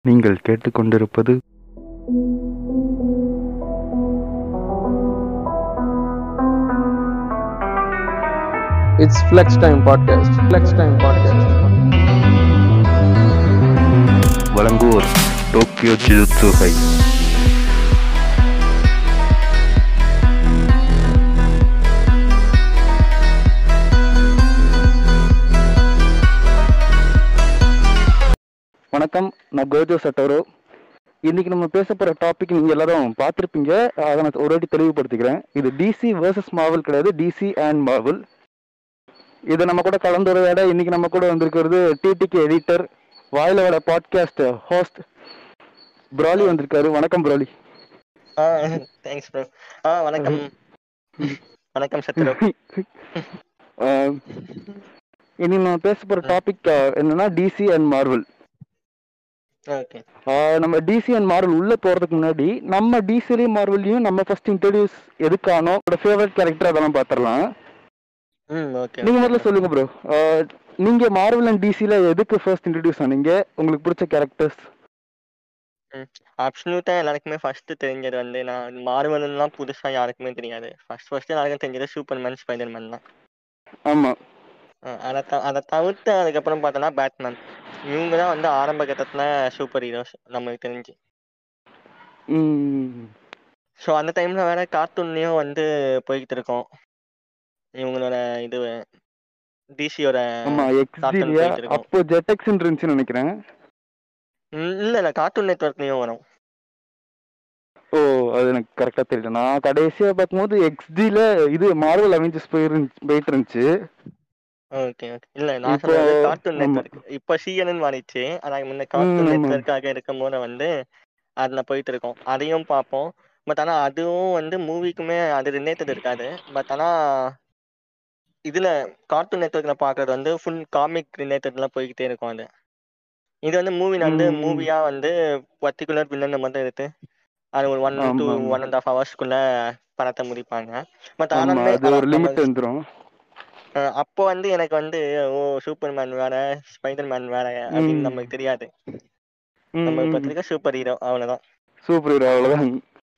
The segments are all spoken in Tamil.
நீங்கள் கேட்டுக்கொண்டிருப்பது It's Flex Time Podcast. Flex Time Podcast. வழங்குவோர் டோக்கியோ ஜிஜுத்சுகை வணக்கம் நான் கோஜோ சட்டோரோ இன்னைக்கு நம்ம பேச போற டாபிக் நீங்க எல்லாரும் பார்த்துருப்பீங்க அதை நான் ஒரு வாட்டி தெளிவுபடுத்திக்கிறேன் இது டிசி வர்சஸ் மார்வல் கிடையாது டிசி அண்ட் மார்வல் இதை நம்ம கூட கலந்துரையாட இன்னைக்கு நம்ம கூட வந்திருக்கிறது டிடிக்கு எடிட்டர் வாயில வர பாட்காஸ்ட் ஹோஸ்ட் ப்ராலி வந்திருக்காரு வணக்கம் ப்ராலி ஆ தேங்க்ஸ் ப்ரோ ஆ வணக்கம் வணக்கம் சத்ரு ஆஹ், இனி நம்ம பேச போற டாபிக் என்னன்னா டிசி அண்ட் மார்வல் ஓகே நம்ம டிசி அண்ட் மார்வல் உள்ள போறதுக்கு முன்னாடி நம்ம டிசிலையும் மார்வல்லையும் நம்ம ஃபர்ஸ்ட் இன்ட்ரடியூஸ் எதுக்கானோ ஃபேவரட் கேரக்டர் அதெல்லாம் பார்த்துடலாம் ம் ஓகே நீங்க முதல்ல சொல்லுங்க ப்ரோ நீங்க மார்வல் அண்ட் டிசில எதுக்கு ஃபர்ஸ்ட் இன்ட்ரடியூஸ் ஆனீங்க உங்களுக்கு பிடிச்ச கேரக்டர்ஸ் அப்சல்யூட்டா எல்லாருக்குமே ஃபர்ஸ்ட் தெரிஞ்சது வந்து நான் மார்வல்லாம் புதுசா யாருக்குமே தெரியாது ஃபர்ஸ்ட் ஃபர்ஸ்ட் எல்லாருக்கும் தெரிஞ்சது சூப்பர்மேன் ஸ்பைடர்மேன் தான் ஆமா ஆ, அதை த- அதை தவிர்த்து அதுக்கப்புறம் பார்த்தோன்னா பேட்மேன் இவங்க தான் வந்து ஆரம்ப கட்டத்துல சூப்பர் ஹீரோஸ் நம்மளுக்கு தெரிஞ்சு ம் ஸோ அந்த டைம்ல வேற கார்ட்டூன்லயும் வந்து போய்கிட்டு இருக்கோம் இவங்களோட இது டிசியோட ஆமா எக்ஸ்டிலியா போயிட்டு இருக்கோம். அப்போ ஜெட்டெக்ஸ் இருந்துச்சுன்னு நினைக்கிறேன் இல்ல இல்ல கார்ட்டூன் நெட்ஒர்க்லயும் வரும் ஓ அது எனக்கு கரெக்டா தெரியல நான் கடைசியா பார்க்கும்போது எக்ஸ்டில இது மார்வல் அவெஞ்சர்ஸ் போயிருந்துச்சு போயிட்டு இருந்துச்சு ஓகே ஓகே இல்ல நான் இப்போ- சொல்றது கார்ட்டூன் ஆமா. நெட்வொர்க் இப்ப சிஎன்என் மாறிடுச்சு ஆனா முன்ன கார்ட்டூன் ஆமா. நெட்வொர்க்காக இருக்கும் போது வந்து அதுல போயிட்டு இருக்கோம் அதையும் பார்ப்போம் பட் ஆனா அதுவும் வந்து மூவிக்குமே அது ரிலேட்டட் இருக்காது பட் ஆனா இதுல கார்ட்டூன் நெட்வொர்க்ல பாக்குறது வந்து ஃபுல் காமிக் ரிலேட்டட்ல போய்கிட்டே இருக்கும் அது இது வந்து மூவி வந்து ம். மூவியா வந்து பர்டிகுலர் வில்லன் மட்டும் எடுத்து அது ஒரு ஒன் ஆமா, டு ஆமா. ஒன் அண்ட் ஹாஃப் ஹவர்ஸ்க்குள்ள படத்தை முடிப்பாங்க பட் ஆமா ஆனாலுமே அது ஒரு ஆனா லிமிட் நம்ம- வந்துரும் அஹ் அப்போ வந்து எனக்கு வந்து ஓ சூப்பர்மேன் வேற ஸ்பைடர்மேன் வேற அப்படின்னு ம். நமக்கு தெரியாது நம்ம பத்திரிக்கை சூப்பர் ஹீரோ அவ்வளவுதான் சூப்பர் ஹீரோ அவ்வளவுதான்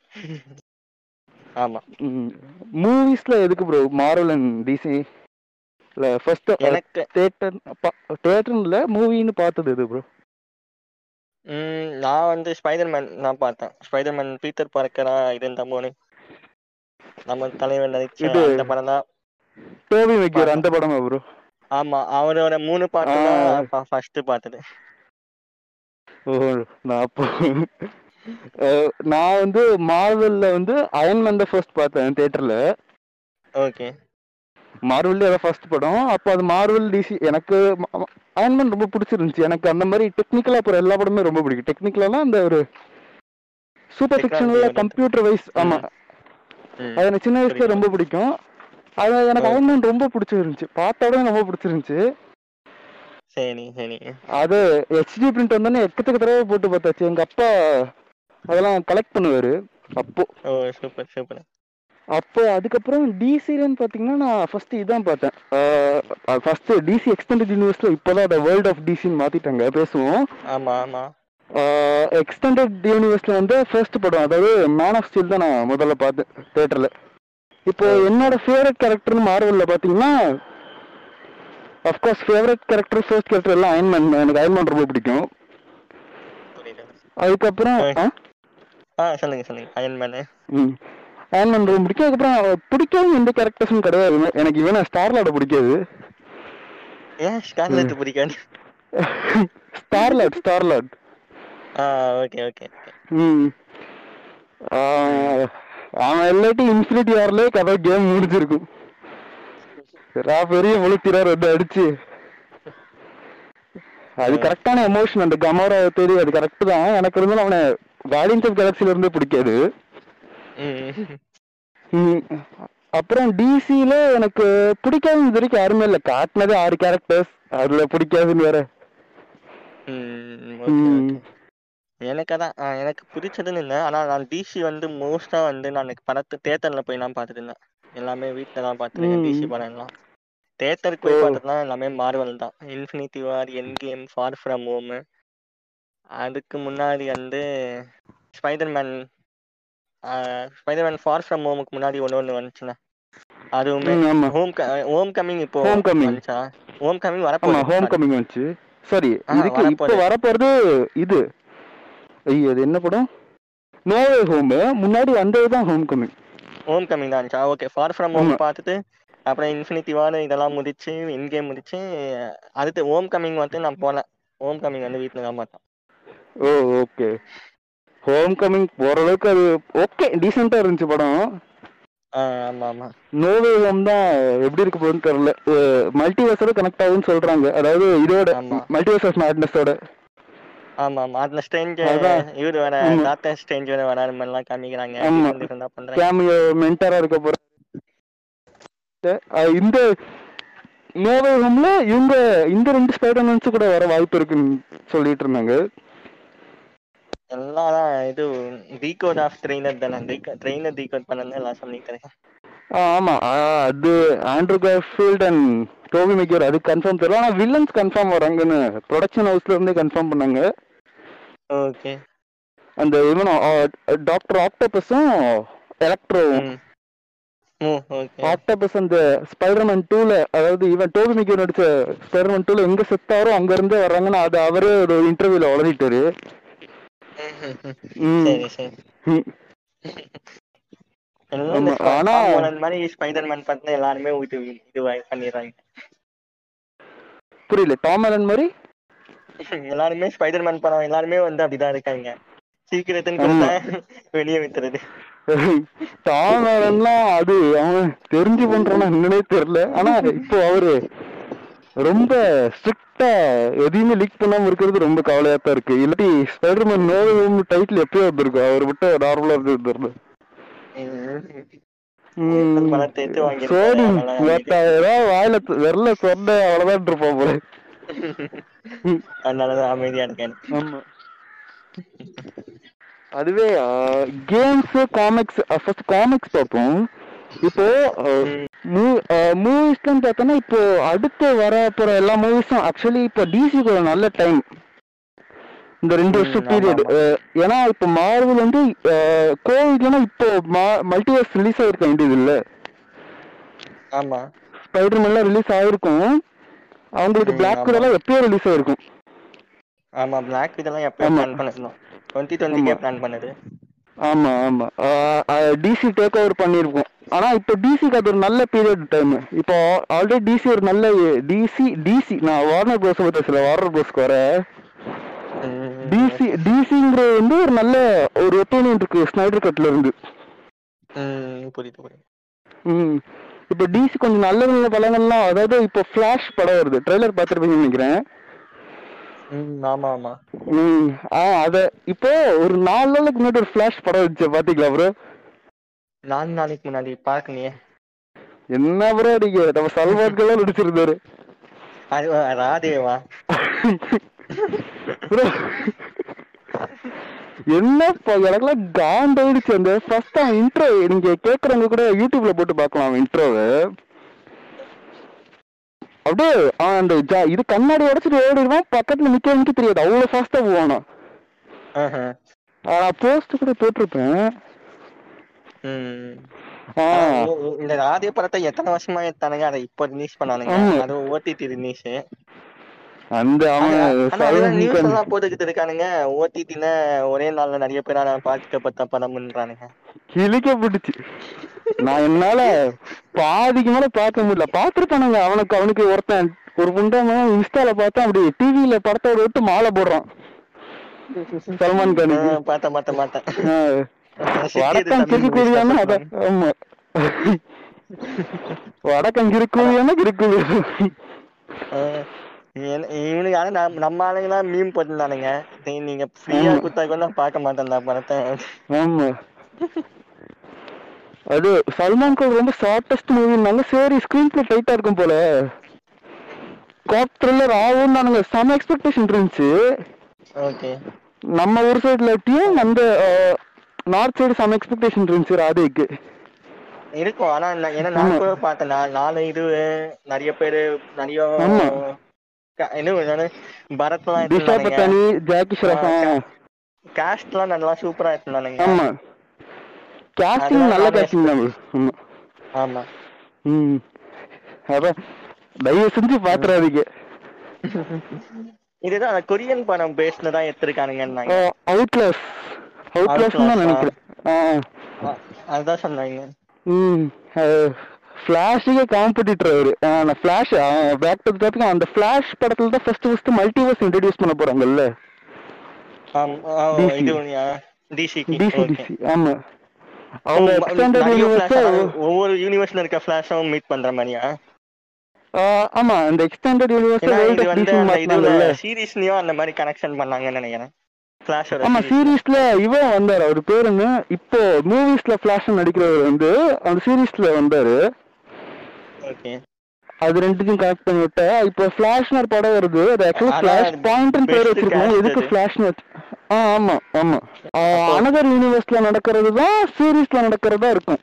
ஆமா மூவிஸ்ல எதுக்கு ப்ரோ மார்வல் அண்ட் டிசி இல்ல ஃபர்ஸ்ட் எனக்கு தியேட்டர் தியேட்டர்ல மூவின்னு பார்த்தது எது ப்ரோ ம், நான் வந்து ஸ்பைடர்மேன் நான் பார்த்தேன் ஸ்பைடர்மேன் பீட்டர் பார்க்கரா இருந்த போது நம்ம தலைவர் நடிச்ச இது- அந்த படம் தான் டோபி மெக்கியர் அந்த படமா ப்ரோ ஆமா அவரோட மூணு பாட்டு ஆ. தான் ஃபர்ஸ்ட் பார்த்தது ஓ நான் அப்போ அஹ், நான் வந்து மார்வல்ல வந்து அயன்மேன் தான் ஃபர்ஸ்ட் பார்த்தேன் தியேட்டர்ல ஓகே மார்வல்லே அதான் ஃபர்ஸ்ட் படம் அப்போ அது மார்வல் டிசி எனக்கு அயன்மேன் ரொம்ப பிடிச்சிருந்துச்சு எனக்கு அந்த மாதிரி டெக்னிக்கலா அப்புறம் எல்லா படமே ரொம்ப பிடிக்கும் டெக்னிக்கலாலாம் அந்த ஒரு சூப்பர் Technology ஃபிக்ஷனல்ல வந்து- கம்ப்யூட்டர் வைஸ் ஆமா ம், அது எனக்கு சின்ன வயசுல புரியுது. ரொம்ப பிடிக்கும் அது எனக்கு ஓ. அயன்மேன் ரொம்ப பிடிச்சிருந்துச்சு பார்த்த உடனே ரொம்ப பிடிச்சிருந்துச்சு சரி சரி அது ஹெச்டி பிரிண்ட் வந்தோடனே எக்கச்சக்க தடவை போட்டு பார்த்தாச்சு எங்க அப்பா அதெல்லாம் கலெக்ட் பண்ணுவாரு அப்போ ஓ சூப்பர் சூப்பர் அப்போ அதுக்கப்புறம் டிசிலன்னு பார்த்தீங்கன்னா நான் ஃபர்ஸ்ட் இதான் பார்த்தேன் ஃபர்ஸ்ட் டிசி எக்ஸ்டெண்டட் யூனிவர்ஸ்ல இப்போதான் அதை வேர்ல்ட் ஆஃப் டிசின்னு மாத்திட்டாங்க பேசுவோம் ஆமா ஆமா எக்ஸ்டெண்டட் யூனிவர்ஸ்ல வந்து ஃபர்ஸ்ட் படம் அதாவது மேன் ஆஃப் ஸ்டீல் தான் நான் முதல்ல பார்த்தேன் தியேட்டர்ல இப்போ என்னோட ஃபேவரட் கேரக்டர்னு மார்வல்ல பாத்தீங்கன்னா of course favourite character first character எல்லாம் அயன்மேன் எனக்கு அயன்மேன் ரொம்ப பிடிக்கும் புரியுது அதுக்கப்புறம் ஆ. ஆ? ஆ சொல்லுங்க சொல்லுங்க அயன்மேனு ம் அயன்மேன் ரொம்ப பிடிக்கும் அதுக்கப்புறம் பிடிக்காத எந்த கேரக்டர்ஸும் கிடையாது எனக்கு இவன் ஸ்டார்லாட பிடிக்காது ஏன் ஸ்கார்லெட் பிடிக்காது ஸ்டார்லாட் ஸ்டார்லாட் ஆ ஓகே ஓகே ம் ஆ, அவன் இல்லாட்டி இன்ஃபினிட்டி ஆர்ல கதை கேம் முடிஞ்சிருக்கும் ரா பெரிய முழுத்திரார் வந்து அடிச்சு அது கரெக்டான எமோஷன் அந்த கமோரா தேடி அது கரெக்ட் தான் எனக்கு இருந்தாலும் அவனை கார்டியன்ஸ் ஆஃப் கேலக்சில இருந்தே பிடிக்காது ம் ம். அப்புறம் டிசில எனக்கு பிடிக்காத இது வரைக்கும் யாருமே இல்லை காட்டினதே ஆறு கேரக்டர்ஸ் அதுல பிடிக்காதுன்னு வேற ம் ஓகே ம். ஓகே எனக்கு அதான் ஆ, எனக்கு பிடிச்சதுன்னு இல்லை ஆனால் நான் டிசி வந்து மோஸ்டா வந்து நான் படத்து தேட்டரில் போய் நான் பார்த்துட்டு இருந்தேன் எல்லாமே வீட்டில் தான் பார்த்துருக்கேன் ம். டிசி படம் எல்லாம் தேட்டருக்கு போய் ஓ. பார்த்ததுலாம் எல்லாமே மார்வல் தான் infinity war endgame far from home அதுக்கு முன்னாடி வந்து ஸ்பைடர்மேன் ஸ்பைடர்மேன் ஃபார் ஃப்ரம் ஹோமுக்கு முன்னாடி ஒன்று ஒன்று வந்துச்சுண்ணே அதுவுமே ம், ஆமா ஹோம் ஹோம் கமிங் இப்போ Homecoming. வந்துச்சா ஹோம் கமிங் ஆமா வரப்போகுது ஹோம் கமிங் வந்துச்சு சாரி ஆ, இதுக்கு இப்போ வரப்போகுது. வரப்போறது இது ஐயோ அது என்ன படம் நோவே ஹோம் முன்னாடி வந்தது தான் ஹோம் கமிங் ஹோம் கமிங் தான் இருந்துச்சா ஓகே ஃபார் ஃப்ரம் ஹோம் ஆமா. பார்த்துட்டு அப்புறம் இன்ஃபினிட்டி வார் இதெல்லாம் முடிச்சு இன் கேம் முடிச்சு அடுத்து ஹோம் கமிங் வந்து நான் போனேன் ஹோம் கமிங் வந்து வீட்டில் தான் பார்த்தேன் ஓ ஓகே ஹோம் கமிங் ஓரளவுக்கு அது ஓகே டீசெண்டா இருந்துச்சு படம் ஆ ஆமாம் ஆமாம் நோவே ஹோம் தான் எப்படி இருக்க போகுதுன்னு தெரியல மல்டிவர்ஸோட கனெக்ட் ஆகும்னு சொல்றாங்க அதாவது இதோட ஆமா. மல்டிவர்சஸ் மேட்னஸோட ஆமா ஆமா அதுல ஸ்ட்ரேஞ்ச் அதான். இவரு வர ஆமா. டாக்டர் ஸ்ட்ரேஞ்ச் வர வராது மாதிரிலாம் காமிக்கிறாங்க ஆமா. different different ஆ பண்றாங்க கேமியோ மென்டரா இருக்க போற அஹ் இந்த நோவே ஹோம்ல இவங்க இந்த ரெண்டு ஸ்பைடர்மேன்ஸ் கூட வர வாய்ப்பு இருக்குன்னு சொல்லிட்டு இருந்தாங்க எல்லாம் தான் இது டீகோட் ஆஃப் ட்ரெயினர் தானே ட்ரெயினர் டீகோட் பண்ணது எல்லாம் சொல்லிட்டு இருக்கேன் ஆ, ஆமா ஆ, அது Andrew Garfield and Tobey Maguire அது கன்ஃபார்ம் தெரியல ஆனா வில்லன்ஸ் கன்ஃபார்ம் வராங்கன்னு ப்ரொடக்ஷன் ஹவுஸ்ல இருந்தே கன்ஃபார்ம் பண்ணாங்க ஓகே அந்த இவனும் டாக்டர் ஆக்டோபஸும் எலக்ட்ரோ ம் ம் ஓகே ஆக்டோபஸ் அந்த ஸ்பைடர்மேன் டூல அதாவது இவன் டோபி மெக்கியர் நடிச்ச ஸ்பைடர்மேன் டூல எங்க செத்தாரோ அங்க இருந்தே வர்றாங்கன்னு அது அவரே ஒரு இன்டர்வியூல வளர்த்திட்டாரு ம். சரி சரி ம். எல்லாம் இந்த ஆமா, ஆனா- Tom Holland மாதிரி ஸ்பைடர்மேன் பார்த்து எல்லாருமே இது இது பண்ணிடுறாங்க புரியல டாம் அலன் மாதிரி எல்லாருமே ஸ்பைடர்மேன் படம் எல்லாருமே வந்து அப்படிதான் இருக்காங்க சீக்கிரத்துன்னு ஆமா. கொடுத்தா வெளியே வித்துறது டாம் அலன்லாம் அது அவன் தெரிஞ்சு பண்றானா என்னன்னே தெரியல ஆனா இப்போ அவரு ரொம்ப ஸ்ட்ரிக்டா எதையுமே லீக் பண்ணாம இருக்கிறது ரொம்ப கவலையா தான் இருக்கு இல்லாட்டி ஸ்பைடர்மேன் நோவும் டைட்டில் எப்பயோ வந்திருக்கும் அவர் மட்டும் நார்மலா இருந்திருந்தாரு ம். பணத்தை எடுத்து வாங்கியிருக்காரு, சோடி அதனால ஏதாவது வாயில த- விரல சொன்ன அவ்வளவுதான் இருப்பான் போல அதனாலதான் அமைதியா இருக்கேன் ஆமா அதுவே கேம்ஸ் காமிக்ஸ் ஃபர்ஸ்ட் காமிக்ஸ் பார்ப்போம் இப்போ மூவிஸ்லாம் பார்த்தோன்னா இப்போ அடுத்து வர போற எல்லா மூவிஸும் ஆக்சுவலி இப்போ டிசிக்கு ஒரு நல்ல டைம் இந்த ரெண்டு ம், வருஷம் ஆமா, பீரியட் ஏன்னா இப்போ மார்வல் வந்து கோவிட்லனா இப்போ மல்டிவர்ஸ் ரிலீஸ் ஆயிருக்க வேண்டியது இல்ல ஆமா ஸ்பைடர்மேன்லாம் ரிலீஸ் ஆயிருக்கும் அவங்களுக்கு ம், பிளாக் ஆமா. எல்லாம் எப்பயோ ரிலீஸ் ஆயிருக்கும் ஆமா பிளாக் இதெல்லாம் எப்போ ஆமா. பிளான் பண்ணிருந்தோம் டுவெண்ட்டி டுவெண்ட்டிக்கே ஆமா. பிளான் பண்ணது ஆமா ஆமா டிசி டேக் ஓவர் பண்ணிருக்கோம் ஆனா இப்போ டிசிக்கு அது ஒரு நல்ல பீரியட் டைம் இப்போ ஆல்ரெடி டிசி ஒரு நல்ல டிசி டிசி நான் வார்னர் ப்ரோஸ் பத்தி பேசல வார்னர் ப்ரோஸ்க்கு வர டிசி டிசிங்கிறது வந்து ஒரு நல்ல ஒரு ஒப்பீனியன் இருக்கு ஸ்னைடர் கட்ல இருந்து ம் புரியுது புரியுது ம் இப்போ டிசி கொஞ்சம் நல்ல நல்ல படங்கள்லாம் அதாவது இப்போ ஃபிளாஷ் படம் வருது ட்ரெய்லர் பார்த்துருப்பீங்கன்னு நினைக்கிறேன் ம் ஆமா ஆமா ம் ஆ அத இப்போ ஒரு நாலு நாளுக்கு முன்னாடி ஒரு ஃபிளாஷ் படம் வந்துச்சு பாத்தீங்களா ப்ரோ நாலு நாளைக்கு முன்னாடி பார்க்கலையே என்ன ப்ரோ நீங்க நம்ம சல்மான்கெல்லாம் நடிச்சிருந்தாரு அது ராதேவா Bro, என்னப்பா எனக்குலாம் காண்டாயிடுச்சு அந்த ஃபர்ஸ்ட் அவன் இன்ட்ரோ நீங்க கேக்குறவங்க கூட யூடியூப்ல போட்டு பார்க்கலாம் அவன் இன்ட்ரோவை அப்படியே அவன் அந்த ஜா- இது கண்ணாடி உடச்சிட்டு ஓடிடுவான் பக்கத்துல நிக்க நிக்க தெரியாது அவ்வளவு ஃபாஸ்டா போவானா ஆஹா. நான் போஸ்ட் கூட போட்டிருப்பேன் ம் ஆ, ஆனா, இ- இ- இந்த ராதே படத்தை எத்தனை வருஷமா எடுத்தானுங்க அதை இப்போ ரிலீஸ் பண்ணானுங்க ஆமா. அது ஓடிடி ரிலீஸ் அந்த அவன் ஆனா அதெல்லாம் நியூஸ் சல்மான் எல்லாம் போட்டுக்கிட்டு இருக்கானுங்க ஓடிடில ஒரே நாள்ல நிறைய பேரால பார்க்கப்பட்ட படம்ன்றானுங்க கிழிக்கப்பட்டுச்சு நான் என்னால பாதிக்கு மேல பார்க்க முடியல பாத்துருப்பானுங்க அவனுக்கு அவனுக்கு ஒருத்தன் ஒரு புண்டவன் இன்ஸ்டால பார்த்தா அப்படி டிவில படத்தோட விட்டு மாலை போடுறான் சல்மான் கானுக்கு ஆ, பார்த்தேன் பார்த்தேன் பார்த்தேன் ஆ, வடக்கம் கிறுக்குழியானா அதான் ஆமா வடக்கம் கிறுக்குழியானா கிறுக்குழி இவனுக்கு ஆனா நம்ம- நம்ம ஆளுங்கலாம் மீம் போட்டிருந்தானுங்க டேய், நீங்க ஃப்ரீயா ஆமா. கொடுத்தா கூட நான் பார்க்க மாட்டேன் இந்த படத்தை ஆமா அது சல்மான் கான் ரொம்ப ஷார்ட்டஸ்ட் மூவினாங்க சரி ஸ்கிரீன் பிளே டைட்டா இருக்கும் போல காப் த்ரில்லர் ஆகும்னு நானுங்க செம எக்ஸ்பெக்டேஷன் இருந்துச்சு ஓகே நம்ம ஒரு சைடுல டீம் அந்த நார்த் சைடு செம எக்ஸ்பெக்டேஷன் இருந்துச்சு ராதேக்கு இருக்கும் ஆனா நான் ஏன்னா நான் ஆமா. கூட பார்த்தேன் நான் நாலு இது நிறைய பேரு நிறைய ஆமா. க- இன்னும் என்னது பரத்லாம் திஷா எடுத்துருந்தானுங்க பத்தானி ஜாக்கி ஷெராஃப் ஆ, காஸ்ட்லாம் நல்லா சூப்பரா எடுத்துருந்தானுங்க ஆமா கேஸ்டிங் அதெல்லாம் நல்ல நானே கேஸ்டிங் தான் ஆமா ஆமா ம் அதான் தயவு செஞ்சு பாத்துறாதீங்க இதுதான் கொரியன் படம் பேஸ்ல தான் எடுத்திருக்கானுங்கன்னாங்க அவுட்லாஸ் அவுட்லாஸ் தான் Outlast-ஆ? நினைக்கிறேன் ஆ அ- அதுதான் சொன்னாங்க ம் ஃபிளாஷுக்கே காம்படிட்டர் அவரு ஆ, நான் ஃபிளாஷ் பேக் டு டாபிக் அந்த ஃபிளாஷ் படத்துல தான் ஃபர்ஸ்ட் ஃபர்ஸ்ட் மல்டிவர்ஸ் இன்ட்ரடியூஸ் பண்ண போறாங்கல்ல ஆம், ஆ, ஓ, DC. இது டிசிக்கு டிசி டிசி ஆமா அவங்க எக்ஸ்டெண்டட் யூனிவர்ஸ் ஒவ்வொரு யூனிவர்ஸ்ல இருக்க ஃபிளாஷும் மீட் பண்ற மாதிரியா ஆமா அந்த எக்ஸ்டெண்டட் யூனிவர்ஸ் ஏன்னா வேர்ல்ட் இது ஆஃப் வந்து டிசி அந்த இதுல மாத்தினாங்கல்ல சீரிஸ்லயும் அந்த மாதிரி கனெக்ஷன் பண்ணாங்கன்னு நினைக்கிறேன் ஃபிளாஷோட ஆமா சீரீஸ்ல இவன் வந்தாரு அவர் பேரு என்ன இப்போ மூவிஸ்ல ஃபிளாஷ் நடிக்கிறவர் வந்து அந்த சீரீஸ்ல வந்தாரு ஓகே அது ரெண்டுத்தையும் கனெக்ட் பண்ணி விட்டா இப்போ ஃபிளாஷ்னு ஒரு படம் வருது அது ஆக்சுவலி ஆனா ஃபிளாஷ் பாயிண்ட் பேர் best வச்சிருக்கோம் cast எதுக்கு அது. ஃபிளாஷ்னு வச்சு ஆ ஆமா ஆமா அப்போ- அனதர் யூனிவர்ஸ்ல நடக்கிறது தான் சீரீஸ்ல நடக்கிறதா இருக்கும்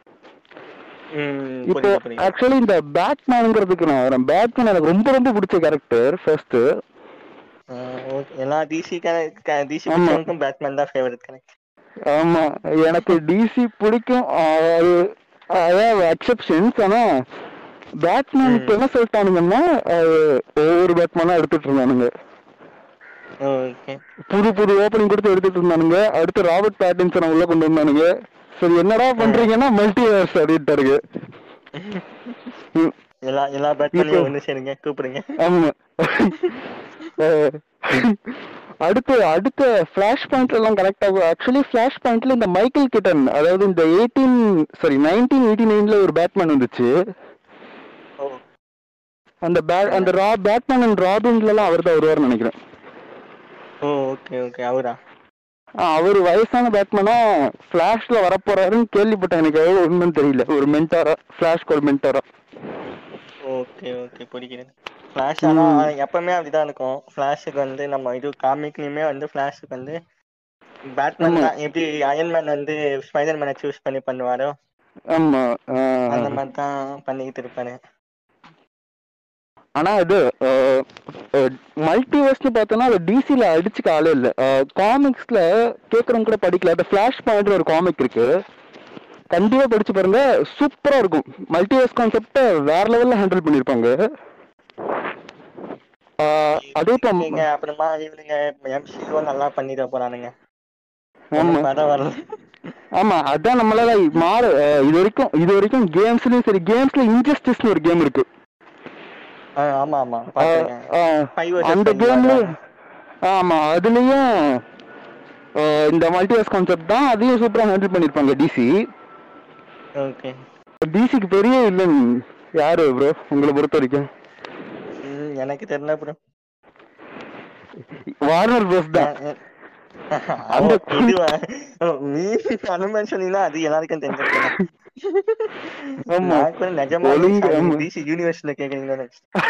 ம் இப்போ புரியுது புரியுது ஆக்சுவலி இந்த பேட்மேனுங்கிறதுக்கு நான் வரேன் பேட்மேன் எனக்கு ரொம்ப ரொம்ப பிடிச்ச கேரக்டர் ஃபர்ஸ்ட் ஆ, okay. எல்லா டிசி டிசி ஆமா. பிக்சருக்கும் பேட்மேன் தான் ஃபேவரட் கனெக்ட் ஆமா எனக்கு டிசி பிடிக்கும் ஆ, அது அதாவது அக்செப்ஷன்ஸ் ஆனா பேட்மேன் இப்போ என்ன சொல்லிட்டானுங்கன்னா அது ஒவ்வொரு பேட்மேனா எடுத்துட்டு இருந்தானுங்க ஓகே புது புது ஓப்பனிங் கொடுத்து எடுத்துட்டு இருந்தானுங்க அடுத்து ராபர்ட் பேட்டின்சனை உள்ள கொண்டு வந்தானுங்க சரி என்னடா பண்றீங்கன்னா மல்டிவர்ஸ் அப்படின்ட்டாருங்க ம், எல்லா எல்லா இப்போ- பேட்மேனையும் ஒன்று சேருங்க கூப்பிடுங்க ஆமா அஹ், அடுத்து அடுத்த ஃபிளாஷ் பாயிண்ட் எல்லாம் கரெக்ட் ஆகும் ஆக்சுவலி ஃபிளாஷ் பாயிண்ட்ல இந்த மைக்கேல் கிட்டன் அதாவது இந்த எயிட்டீன் சாரி நைன்டீன் எயிட்டி நைன்ல ஒரு பேட்மேன் வந்துச்சு ஓ அந்த பே- அந்த ரா பேட்மேன் அண்ட் ராபின்ல எல்லாம் அவர் தான் வருவார்னு நினைக்கிறேன் ஓ ஓகே ஓகே அவரா அவர் வயசான பேட்மேனா ஃபிளாஷ்ல வரப்போறாருன்னு கேள்விப்பட்டேன் எனக்கு எவ்வளவு உண்மைன்னு தெரியல ஒரு மென்டாரா ஃபிளாஷ்க்கு ஒரு மென்டாரா ஓகே ஓகே புரிகிறது ஃப்ளாஷ் ஆனா எப்பவுமே அப்படிதான் இருக்கும் ஃப்ளாஷுக்கு வந்து நம்ம இது காமிக்லயுமே வந்து ஃப்ளாஷுக்கு வந்து பேட்மேன் ஆமா. தான் எப்படி அயன்மேன் வந்து ஸ்பைடர் மேனை சூஸ் பண்ணி பண்ணுவாரோ ஆமா அந்த ஆஹ், மாதிரி தான் பண்ணிக்கிட்டு இருப்பாரு ஆனா இது மல்டிவர்ஸ்னு பார்த்தோன்னா அது டிசில அடிச்சுக்க ஆளே இல்ல காமிக்ஸ்ல கேக்குறவங்க கூட படிக்கல அந்த ஃபிளாஷ் பாயிண்ட் ஒரு காமிக் இருக்கு கண்டிப்பா படிச்சு பாருங்க சூப்பரா இருக்கும் மல்டிவர்ஸ் கான்செப்ட வேற லெவல்ல ஹேண்டில் பண்ணிருப்பாங்க ஆஹ், அதே இப்போ இவங்க அப்புறமா இவனுங்க எம்சிஓ நல்லா பண்ணிட போறானுங்க ஆமா படம் வரல ஆமா அதான் நம்மளால மாற அஹ், இது வரைக்கும் இது வரைக்கும் கேம்ஸ்லயும் சரி கேம்ஸ்ல இன்ஜஸ்டிஸ்னு ஒரு கேம் இருக்கு ஆ, ஆமா ஆமா அஹ், பாத்துருக்கேன் அஹ், Five versus அந்த five கேம்ல மாதிரி. ஆமா அதுலயும் அஹ், இந்த மல்டிவர்ஸ் கான்செப்ட் தான் அதையும் சூப்பரா ஹேண்டில் பண்ணிருப்பாங்க டிசி ஓகே டிசிக்கு பெரிய இல்லைன்னு யாரு ப்ரோ உங்களை பொறுத்த வரைக்கும் ம், எனக்கு தெரியல ப்ரோ வார்னர் ப்ரோஸ் தான் அந்த அந்த- இதுவா ஓ, நீ அனுமன் சொன்னீங்கன்னா அது எல்லாருக்கும் தெரிஞ்சிருக்கேன் ஆமா. நான் கூட நிஜமா ஒழுங்கு, ஆமா. டிசி யூனிவர்ஸ்ல கேக்குறீங்களா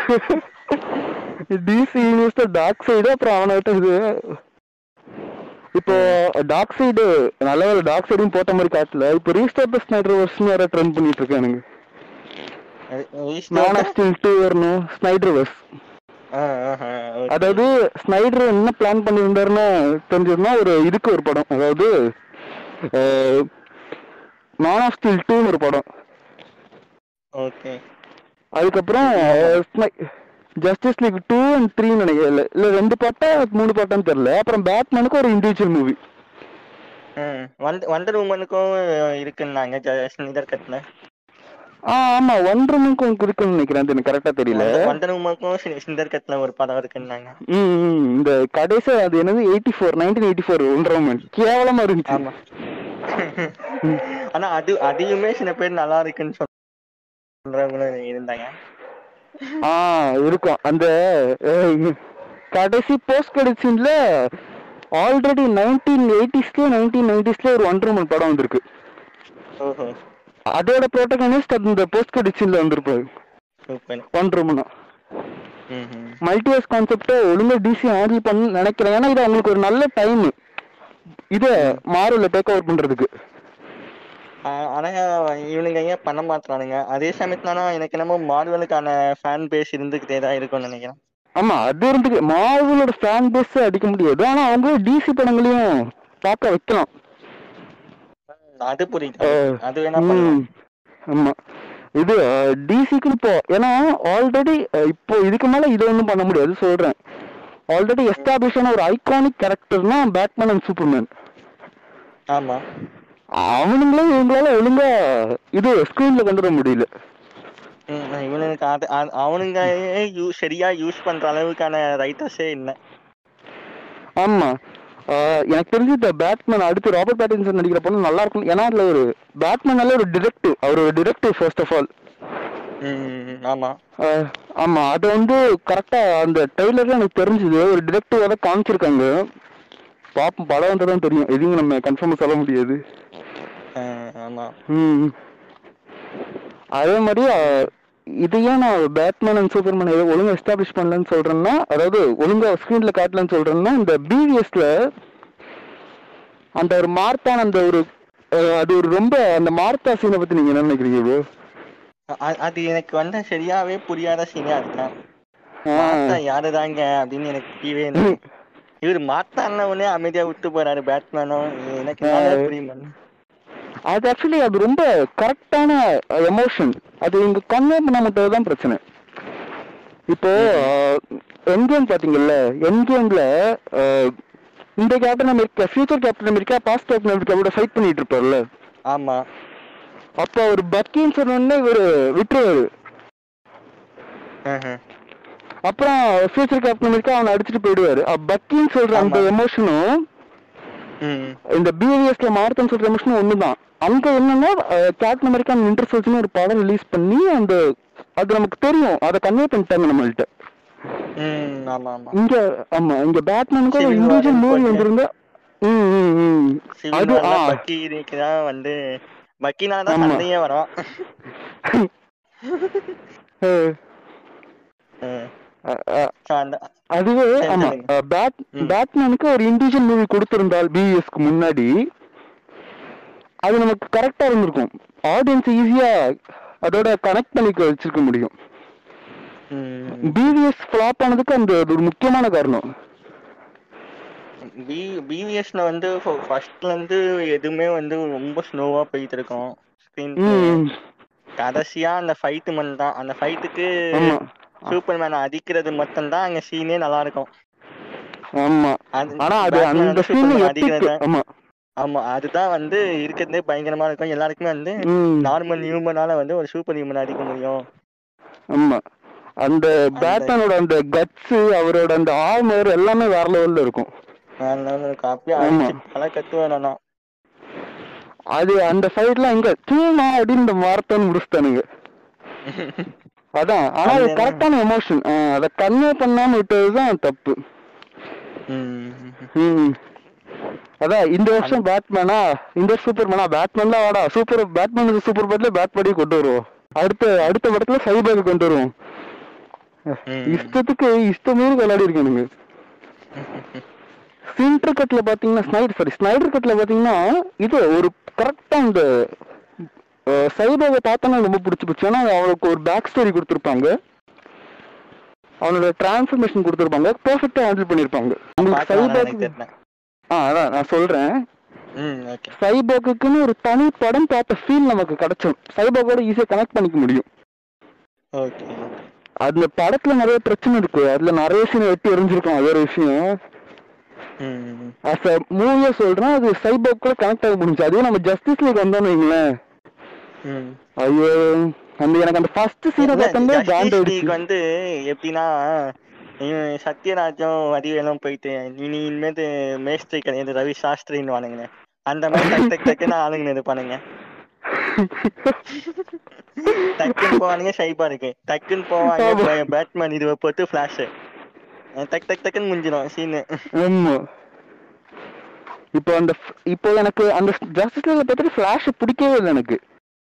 டிசி யூனிவர்ஸ் டார்க் சைடு அப்புறம் அவனை விட்டு இது இப்போ டார்க் சைடு நல்ல வேலை டார்க் சைடும் போட்ட மாதிரி காட்டல இப்போ ரீஸ்டார் த ஸ்னைடர் வர்ஸ்னு வேற ட்ரெண்ட் பண்ணிட்டு இருக்கானுங்க மேன் ஆஃப் ஸ்டீல் டூ வரணும் ஸ்னைடர் வர்ஸ் அதாவது ஸ்னைடர் என்ன பிளான் பண்ணியிருந்தாருன்னு தெரிஞ்சதுன்னா ஒரு இதுக்கு ஒரு படம் அதாவது மேன் ஆஃப் ஸ்டீல் டூன்னு ஒரு படம் ஓகே அதுக்கப்புறம் Justice League two and three நினைக்கிறேன் இல்ல இல்ல ரெண்டு பாட்டா மூணு பாட்டான்னு தெரியல அப்புறம் பேட்மேனுக்கு ஒரு இண்டிவிஜுவல் மூவி வண்டர் உமனுக்கும் இருக்குன்னாங்க ஸ்னிதர் கட்ல ஆ ஆமா ஒன்றரைக்கு உங்களுக்கு இருக்குன்னு நினைக்கிறேன் அது எனக்கு கரெக்டா தெரியல வண்டர் உமனுக்கும் ஸ்னிதர் கட்ல ஒரு படம் இருக்குன்னாங்க ம் ம், இந்த கடைசி அது என்னது eighty four nineteen eighty four ஒன்றரை மணி கேவலமா இருந்துச்சு ஆமா ஆனா அது அதையுமே சில பேர் நல்லா இருக்குன்னு சொல்றவங்களும் இருந்தாங்க ஆ இருக்கும் அந்த அஹ், கடைசி போஸ்ட் கிரெடிட் சீன்ல ஆல்ரெடி நைன்டீன் எயிட்டிஸ்ல நைன்டீன் நைன்டிஸ்ல ஒரு ஒன்றரை மணி படம் வந்திருக்கு ஓஹோ அதோட ப்ரோட்டகனிஸ்ட் அந்த போஸ்ட் கிரெடிட் சீன்ல வந்திருப்பாரு சூப்பர் ஒன்றரை மணி ம் ம் மல்டிவர்ஸ் கான்செப்டை ஒழுங்கா டிசி ஹேண்டில் பண்ண நினைக்கிறேன் ஏன்னா இது அவங்களுக்கு ஒரு நல்ல டைம் இதை மாறுல டேக் ஓவர் பண்றதுக்கு ஆ- ஆனா இவனுங்க ஏன் பண்ண மாட்டானுங்க அதே சமயத்துல ஆனா எனக்கு என்னமோ மார்வலுக்கான ஃபேன் பேஸ் இருந்துகிட்டே தான் இருக்கும்னு நினைக்கிறேன் ஆமா அது இருந்து மார்வலோட ஃபேன் பேஸ் அடிக்க முடியாது ஆனா அவங்க டிசி படங்களையும் பார்க்க வைக்கலாம் அது புரியுது அஹ், அது வேணா பண்ணலாம் ம், ஆமா இது டிசிக்கு இப்போ ஏன்னா ஆல்ரெடி இப்போ இதுக்கு மேல இது ஒன்றும் பண்ண முடியாது சொல்றேன் ஆல்ரெடி எஸ்டாப்ளிஷான ஒரு ஐகானிக் கேரக்டர்னா பேட்மேன் அண்ட் சூப்பர்மேன் ஆமா அவனுங்களே இவங்களால ஒழுங்கா இது ஸ்கிரீன்ல கொண்டு வர முடியல ம், இவனுக்கு அது அது- அவனுங்க யூ- சரியா யூஸ் பண்ற அளவுக்கான ரைட்டர்ஸே இல்ல ஆமா ஆஹ் எனக்கு தெரிஞ்சு இந்த பேட்மேன் அடுத்து ராபர்ட் பேட்டின்சன் நடிக்கிற படம் நல்லா இருக்கும் ஏன்னா அதுல ஒரு பேட்மேனால ஒரு டிரெக்டிவ் அவர் ஒரு டிரெக்டிவ் ஃபர்ஸ்ட் ஆஃப் ஆல் ம், ஆமா ஆமா அது வந்து கரெக்டா அந்த ட்ரெய்லர்ல எனக்கு தெரிஞ்சது ஒரு டிரெக்டிவ் தான் காமிச்சிருக்காங்க பாப்போம் படம் வந்தா தான் தெரியும் எதையும் நம்ம கன்ஃபார்மா சொல்ல முடியாது அஹ், ஆமா ம் அதே மாதிரி ஆஹ், இது ஏன் நான் பேட்மேன் அண்ட் சூப்பர்மேன் ஏதோ ஒழுங்கா எஸ்டாப்ளிஷ் பண்ணலன்னு சொல்றேன்னா அதாவது ஒழுங்கா ஸ்க்ரீன்ல காட்டலன்னு சொல்றேன்னா இந்த பிவிஎஸ்ல அந்த ஒரு மார்த்தான் அந்த ஒரு ஆஹ், அது ஒரு ரொம்ப அந்த மார்த்தா சீனை பத்தி நீங்க என்ன நினைக்கிறீங்க bro? அ- அது எனக்கு வந்து சரியாவே புரியாத சீனா இருக்கேன் ஆஹ், மாத்தா யாருதாங்க அப்படின்னு எனக்கு புரியவே இல்லை இவர் மாத்தான உடனே அமைதியா விட்டு போறாரு பேட்மேனும் எனக்கு என்னன்னே புரிய மாட்டேங்குது. அது ஆக்சுவலி அது ரொம்ப கரெக்டான எமோஷன் அது இங்க கன்வே பண்ண மட்டும் தான் பிரச்சனை இப்போ என்கேம் பாத்தீங்கல்ல என்கேம்ல இந்த Captain America future Captain America past Captain அமெரிக்காவோட ஃபைட் பண்ணிட்டு இருப்பார்ல ஆமா அப்போ அவர் பக்கின்னு சொன்னோடனே இவர் விட்டுருவாரு ஆஹ். அப்புறம் ஃபியூச்சர் கேப்டன் அமெரிக்கா அவனை அடிச்சுட்டு போயிடுவாரு பக்கின்னு சொல்ற அந்த ஆமா. எமோஷனும் ம் இந்த பிவிஎஸ்ல மார்த்தன் சொல்ற எமோஷனும் ஒண்ணுதான் அங்க என்னன்னா கேப்டன் அமெரிக்கா வின்டர் சோல்ஜர்னு ஒரு படம் ரிலீஸ் பண்ணி அந்த அது நமக்கு தெரியும் அதை கன்வே பண்ணிட்டாங்க நம்மள்ட்ட ம் ஆமா ஆமா இங்க ஆமா இங்க பேட்மேனுக்கு ஒரு Civil இண்டிவிஜுவல் War மூவி போட்டு. வந்திருந்தா ம் ம் ம் சிவில் அது வார்ல ஆ பக்கி தான் வந்து பக்கினால தான் ஆமா. சண்டையே வரும் அஹ், ம். அஹ், அஹ், So, அந்த அதுவே சரி, ஆமா சொல்லுங்க. அஹ், பேட் ம். பேட்மேனுக்கு ஒரு இண்டிவிஜுவல் மூவி கொடுத்திருந்தால் பிவிஎஸ்க்கு முன்னாடி அது நமக்கு கரெக்டா இருந்திருக்கும் ஆடியன்ஸ் ஈஸியா அதோட கனெக்ட் பண்ணிக்க வச்சிருக்க முடியும் ம், பிவிஎஸ் ஃபிளாப் ஆனதுக்கு அந்த அது ஒரு முக்கியமான காரணம் பி பிவிஎஸ்ல வந்து ஃபர்ஸ்ட்ல இருந்து எதுவுமே வந்து ரொம்ப ஸ்லோவா போயிட்டு இருக்கும் ஸ்கிரீன் ம் கடைசியா அந்த ஃபைட் மட்டும் தான் அந்த ஃபைட்டுக்கு ஆமா சூப்பர்மேன் அடிக்கிறது மட்டும் தான் அங்க சீனே நல்லா இருக்கும் ஆமா அது ஆனா அது Batman அந்த வந்து சீன் Superman எப்பிக் அடிக்கிறத ஆமா ஆமா அதுதான் வந்து இருக்கிறதே பயங்கரமா இருக்கும் எல்லாருக்குமே வந்து ம் நார்மல் ஹியூமனால வந்து ஒரு சூப்பர் ஹியூமன் அடிக்க முடியும் ஆமா அந்த பேட்மேனோட அந்த கட்ஸ் அவரோட அந்த ஆர்மர் எல்லாமே வேற லெவல்ல இருக்கும் அதனால இருக்கும் அப்படியே ஆமா. அடிச்சு பல கத்துவேன் நான் அது அந்த ஃபைட்லாம் எங்க தூமா அப்படின்னு இந்த வார்த்தைன்னு முடிச்சுட்டானுங்க அதான் ஆனா அது அது என்ன? கரெக்டான எமோஷன் அதை கன்வே பண்ணாம விட்டதுதான் தப்பு ம் அதான் இந்த வருஷம் பேட்மேனா இந்த சூப்பர்மேனா பேட்மேன்லாம் வாடா சூப்பர் பேட்மேன் சூப்பர் பேட்ல பேட் படி கொண்டு வருவோம் அடுத்த அடுத்த படத்துல சைபேக் கொண்டு வருவோம் இஷ்டத்துக்கு இஷ்டமே விளையாடி இருக்கானுங்க சின்டர் கட்ல பாத்தீங்கன்னா ஸ்னைடர் சாரி ஸ்னைடர் கட்ல பாத்தீங்கன்னா இது ஒரு கரெக்டா அந்த சைபேவை பார்த்தோன்னா ரொம்ப பிடிச்சி போச்சு ஏன்னா அவனுக்கு ஒரு பேக் ஸ்டோரி கொடுத்துருப்பாங்க அவனோட டிரான்ஸ்ஃபர்மேஷன் கொடுத்துருப்பாங்க பெர்ஃபெக்டா ஹேண்டில் பண்ணிருப்பாங்க உங்களுக்கு எனக்கு சைபேக் தெரியல ஆ அதான் நான் சொல்றேன் ம் ஓகே சைபோக்குன்னு ஒரு தனி படம் பார்த்த ஃபீல் நமக்கு கிடைச்சிடும் சைபோக்கோட ஈஸியா கனெக்ட் பண்ணிக்க முடியும் ஓகே அந்த படத்துல நிறைய பிரச்சனை இருக்கு அதுல நிறைய சீன் வெட்டி எரிஞ்சிருக்கும் அது ஒரு விஷயம் ம் அஸ் அ மூவியா சொல்றேன் அது சைபோக் கூட கனெக்ட் ஆக முடிஞ்சு அதே நம்ம ஜஸ்டிஸ் லீக் வந்தோம்னு வைங்களேன் ம் ஐயோ அந்த எனக்கு அந்த ஃபர்ஸ்ட் சீனை பார்த்தோம்னா காண்ட் ஜஸ்டிஸ் அடிச்சு லீக் வந்து எப்படின்னா இவன் சத்யராஜும் வடிவேலும் போயிட்டு இனி இனிமேட்டு மேஸ்திரி கிடையாது ரவி சாஸ்திரின்னு வானுங்க அந்த மாதிரி டக் டக் டக்குன்னு ஆளுங்க இருப்பானுங்க டக்குன்னு போவானுங்க ஷைப்பா இருக்கு டக்குன்னு போவாங்க ஆமா. பே- பேட்மேன் இதுவை போட்டு ஃபிளாஷ் டக் டக் டக்குன்னு முடிஞ்சிடும் சீனு ஆமா இப்போ அந்த இப்போ எனக்கு அந்த ஜஸ்டிஸ் லீக் பார்த்துட்டு ஃபிளாஷ் பிடிக்கவே இல்லை எனக்கு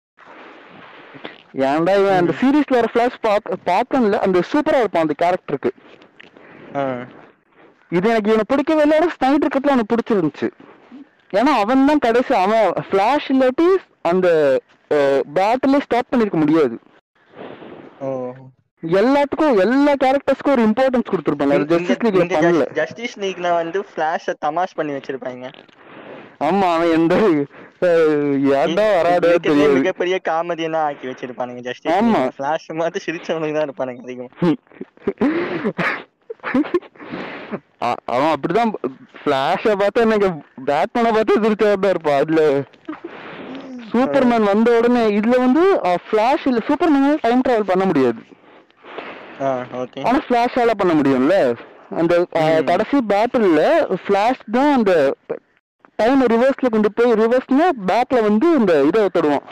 ஏன்டா இவன் அந்த சீரீஸ்ல வர ஃபிளாஷ் பார்க்க பார்க்கல அந்த சூப்பரா இருப்பான் அந்த கேரக்டருக்கு இது எனக்கு இவனை பிடிக்கவே இல்லை ஸ்னைடர் கட்ல எனக்கு பிடிச்சிருந்துச்சு ஏன்னா அவன் தான் கடைசி அவன் ஃபிளாஷ் இல்லாட்டி அந்த பேட்டிலே ஸ்டாப் பண்ணிருக்க முடியாது ஓ எல்லாத்துக்கும் எல்லா கேரக்டர்ஸ்க்கும் ஒரு இம்பார்ட்டன்ஸ் கொடுத்துருப்பாங்க அது ஜஸ்டிஸ் லீக்ல பண்ணல ஜஸ்டிஸ் லீக்ல வந்து பிளாஷ தமாஷ் பண்ணி வச்சிருப்பாங்க ஆமா அவன் எந்த அஹ், ஏன்டா வராடே இருக்கிறதுலே தெரியாது மிகப்பெரிய காமெடியனா ஆக்கி வச்சிருப்பானுங்க ஜஸ்டிஸ் ஆமா. பிளாஷ் மாதிரி சிரிச்சவனுக்கு தான் இருப்பானுங்க அதிகம் அ- அவன் அப்படிதான் பிளாஷ பார்த்தா எனக்கு பேட்மேனை பார்த்து சிரிச்சவர் தான் இருப்பான் அதுல சூப்பர்மேன் வந்த உடனே இதுல வந்து ஃபிளாஷ் இல்ல சூப்பர்மேனால டைம் டிராவல் பண்ண முடியாது ஓகே ஆனா ஃபிளாஷால பண்ண முடியும்ல அந்த அஹ், ம். கடைசி பேட்டில்ல ஃபிளாஷ் தான் அந்த டைம் ரிவர்ஸ்ல கொண்டு போய் ரிவர்ஸ்னா பேக்ல வந்து இந்த இதை தொடுவான்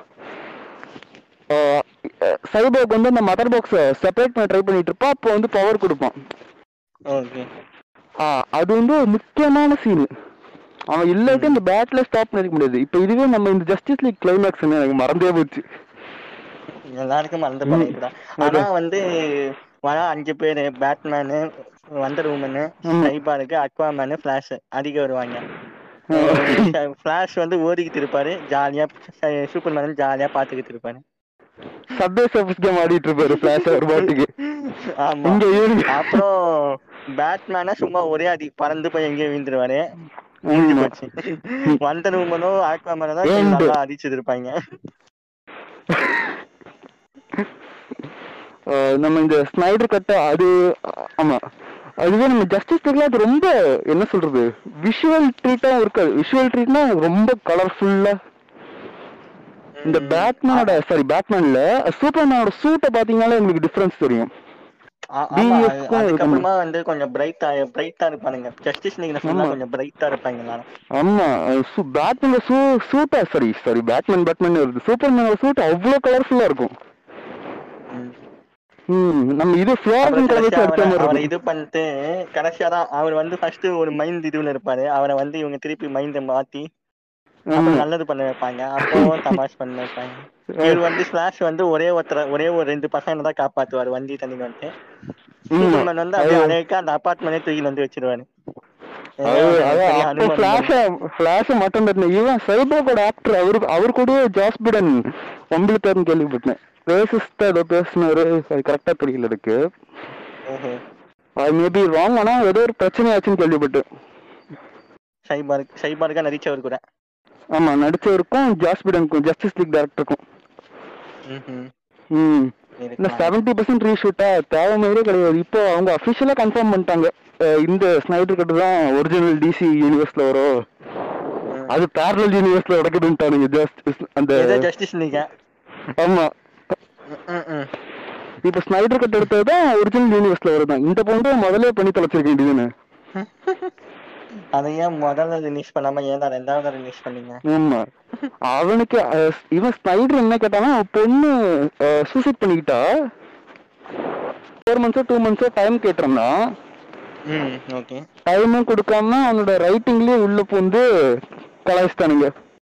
சைபோக் வந்து அந்த மதர் பாக்ஸை செப்பரேட் பண்ண ட்ரை பண்ணிட்டு இருப்பான் அப்போ வந்து பவர் கொடுப்பான் ஓகே ஆ அது வந்து ஒரு முக்கியமான சீன் அவன் இல்லாட்டி அந்த பேட்ல ஸ்டாப் பண்ணிருக்க முடியாது இப்போ இதுவே நம்ம இந்த ஜஸ்டிஸ் லீக் கிளைமேக்ஸ் எனக்கு மறந்தே போச்சு எல்லாருக்கும் மறந்து ம். பண்ணிருக்கான் ஆனா வந்து வர அஞ்சு பேரு பேட்மேனு வண்டர் உமனு ஆமா. சைபாருக்கு அக்வாமேனு ஃபிளாஷ் அதிக வருவாங்க ஃபிளாஷ் வந்து ஓடிக்கிட்டு இருப்பாரு ஜாலியா சூப்பர்மேன் ஜாலியா பாத்துக்கிட்டு இருப்பாரு சப்வே சர்ஃபஸ் கேம் ஆடிட்டு இருப்பாரு ஃபிளாஷ் ஒரு பாட்டுக்கு ஆமா இங்க இவனுக்கு அப்புறம் பேட்மேனா சும்மா ஒரே அடி பறந்து போய் எங்கேயும் விழுந்துருவாரு முடிஞ்சு ஆமா. போச்சு வண்டர் உமனும் ஆக்வாமேனும் தான் ஏண்டு. நல்லா அடிச்சிட்டு இருப்பாங்க அஹ் நம்ம இந்த ஸ்னைடர் கட்ட அது அஹ், ஆமா அதுவே நம்ம ஜஸ்டிஸ் லீக்ல அது ரொம்ப என்ன சொல்றது விஷுவல் ட்ரீட்டா இருக்காது விஷுவல் ட்ரீட்னா ரொம்ப கலர்ஃபுல்லா இந்த ம். பேட்மேனோட சாரி பேட்மேன்ல சூப்பர்மேனோட சூட்டை பாத்தீங்கன்னாலே உங்களுக்கு டிஃபரன்ஸ் தெரியும் ஆ- ஆமா DF அது- க்கும் அதுக்கப்புறமா வந்து கொஞ்சம் பிரைட்டா பிரைட்டா இருப்பானுங்க ஜஸ்டிஸ் நீங்க சொன்னா ஆமா. கொஞ்சம் பிரைட்டா இருப்பாங்க எல்லாரும் ஆமா பேட்மேனோட சூ சூட்டா சாரி சாரி பேட்மேன் பேட்மேன் வருது சூப்பர்மேனோட சூட் அவ்வளோ கலர்ஃபுல்லா இருக்கும் ம். ம் நம்ம இது அப்புறம் ஃபிளாரன் கலர் கடைசியா வச்சு அடிச்ச அவரை மாதிரி அவரை இருக்கும் இது பண்ணிட்டு கடைசியா தான் அவர் வந்து ஃபர்ஸ்ட் ஒரு மைண்ட் இதுல இருப்பாரு அவரை வந்து இவங்க திருப்பி மைண்ட மாத்தி அப்புறம் ஆமா. நல்லது பண்ண வைப்பாங்க அப்பவும் தமாஷ் பண்ண வைப்பாங்க இவர் வந்து ஸ்லாஷ் வந்து ஒரே ஒருத்தர ஒரே ஒரு ரெண்டு பசங்க தான் காப்பாத்துவாரு வண்டி தண்ணி வந்து ம். சூப்பர்மேன் வந்து அப்படியே அது- அழகா அந்த அபார்ட்மெண்டே தூக்கி வந்து வச்சிருவாரு அது அது பெரிய அப்போ ஹனுமான் ஃபிளாஷ ஃபிளாஷ மட்டும் தட்டின இவன் சைபோக்கோட ஆக்டர் அவரு அவர் கூட ஜாஸ் பிடன் ஒம்பளுக்காருன்னு கேள்விப்பட்டேன் ரேசிஸ்டா ஏதோ பேசினாரு அது கரெக்டா தெரியல இருக்கு ஓஹோ. அது மேபி ராங் ஆனா ஏதோ ஒரு பிரச்சனை ஆச்சுன்னு கேள்விப்பட்டேன் சைபார்க் சைபார்க்கா நடிச்சவர் கூட ஆமா நடிச்சவருக்கும் ஜாஸ் பிடனுக்கும் ஜஸ்டிஸ் லீக் டேரக்டருக்கும் ம்ஹும். ம் இந்த இருக்கலாம். செவன்டி பர்சன்ட் ரீஷூட்டா தேவை மாதிரியே கிடையாது இப்போ அவங்க அஃபிஷியலா கன்ஃபார்ம் பண்ணிட்டாங்க அஹ் இந்த ஸ்னைடர் கட்டு தான் ஒரிஜினல் டிசி யூனிவர்ஸ்ல வரும் ம். அது பேரலல் யூனிவர்ஸ்ல நடக்குதுன்ட்டானுங்க ஜஸ்ட் அந்த ஏதோ ஜஸ்டிஸ் நீங்க ஆமா இப்ப ஸ்னைடர் கட் எடுத்தது தான் ஒரிஜினல் யூனிவர்ஸ்ல வருதான் இந்த பொண்ணு முதல்ல பண்ணி தொலைச்சிருக்க வேண்டியதுன்னு அதை ஏன் முதல்ல ரிலீஸ் பண்ணாம ஏன் ரெண்டாவது ரிலீஸ் பண்ணீங்க ஆமா அவனுக்கு அஹ், இவன் ஸ்னைடர் என்ன கேட்டானா பொண்ணு சூசைட் பண்ணிக்கிட்டா ஃபோர் மந்த்ஸோ டூ மந்த்ஸோ டைம் கேட்டிருந்தான் ம் ஓகே டைமும் கொடுக்காம அவனோட ரைட்டிங்லயே உள்ள பூந்து கலாய்ச்சிட்டானுங்க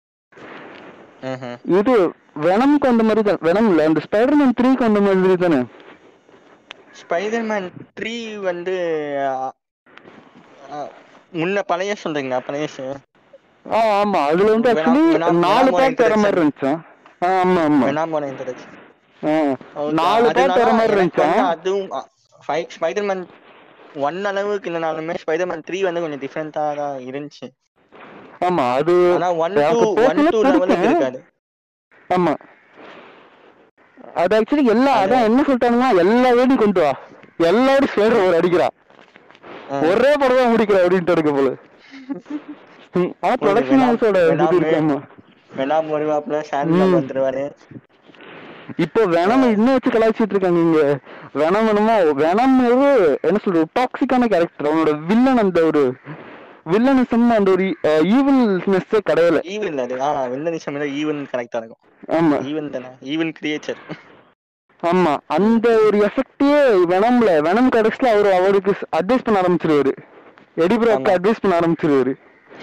இது வெனம்க்கு அந்த மாதிரி தான் வெனம் இல்ல அந்த ஸ்பைடர்மேன் த்ரீக்கு அந்த மாதிரி தானே ஸ்பைடர்மேன் த்ரீ வந்து அ, அ, முன்ன பழைய சொல்றீங்களா பழைய ஆ ஆமா அதுல வந்து Venom- ஆக்சுவலி Venom- நாலு Venom பேர் தர மாதிரி இருந்துச்சா ஆ, ஆமா ஆமா வெனாமோன இன்ட்ரடக்ஷன் ஆ, நாலு பேர் தர மாதிரி இருந்துச்சா அதுவும் ஸ்பைடர்மேன் ஒன் அளவுக்கு இல்லைனாலுமே ஸ்பைடர்மேன் த்ரீ வந்து கொஞ்சம் டிஃப்ரெண்டா தான் இருந்துச்சு ஆமா அது ஆனா ஒன் எனக்கு டூ ஒன் personally டூ லெவலுக்கு பிடிக்கும். இருக்காது ஆமா அது ஆக்சுவலி எல்லா அதான் என்ன சொல்லிட்டாங்கன்னா எல்லா வேலையும் கொண்டு வா எல்லாரும் ஸ்பைடர் ஒரு அடிக்கிறா ஆ. ஒரே படம் தான் முடிக்கிற அப்படின்ட்டு இருக்கு போல ம், ஆனா ப்ரொடக்ஷன் Venom- ஹவுஸோட இது Venom- இருக்கு ஆமா வெனாம் வருவாப்புல சாண்ட்மேன் ம். வந்துருவாரு இப்போ வெனம் இன்னும் வச்சு கலாய்ச்சிட்டு இருக்காங்க இங்க வெனம் என்னமோ வெனம் ஒரு என்ன சொல்றது டாக்ஸிக்கான கேரக்டர் அவனோட வில்லன் அந்த ஒரு வில்லனிசம் அந்த ஒரு ஈவில்னஸ்ஸே கிடையல ஈவன் அது ஆ வில்லனிசம் ஈவன் கரெக்டா இருக்கும் ஆமா ஈவன் தானே ஈவன் கிரியேச்சர் ஆமா அந்த ஒரு எஃபெக்டே வெனம்ல வெனம் கடைசியில அவரு அவருக்கு அட்வைஸ் பண்ண ஆரம்பிச்சிருவாரு எடிபிராக்கு ஆமா. அட்வைஸ் பண்ண ஆரம்பிச்சிருவாரு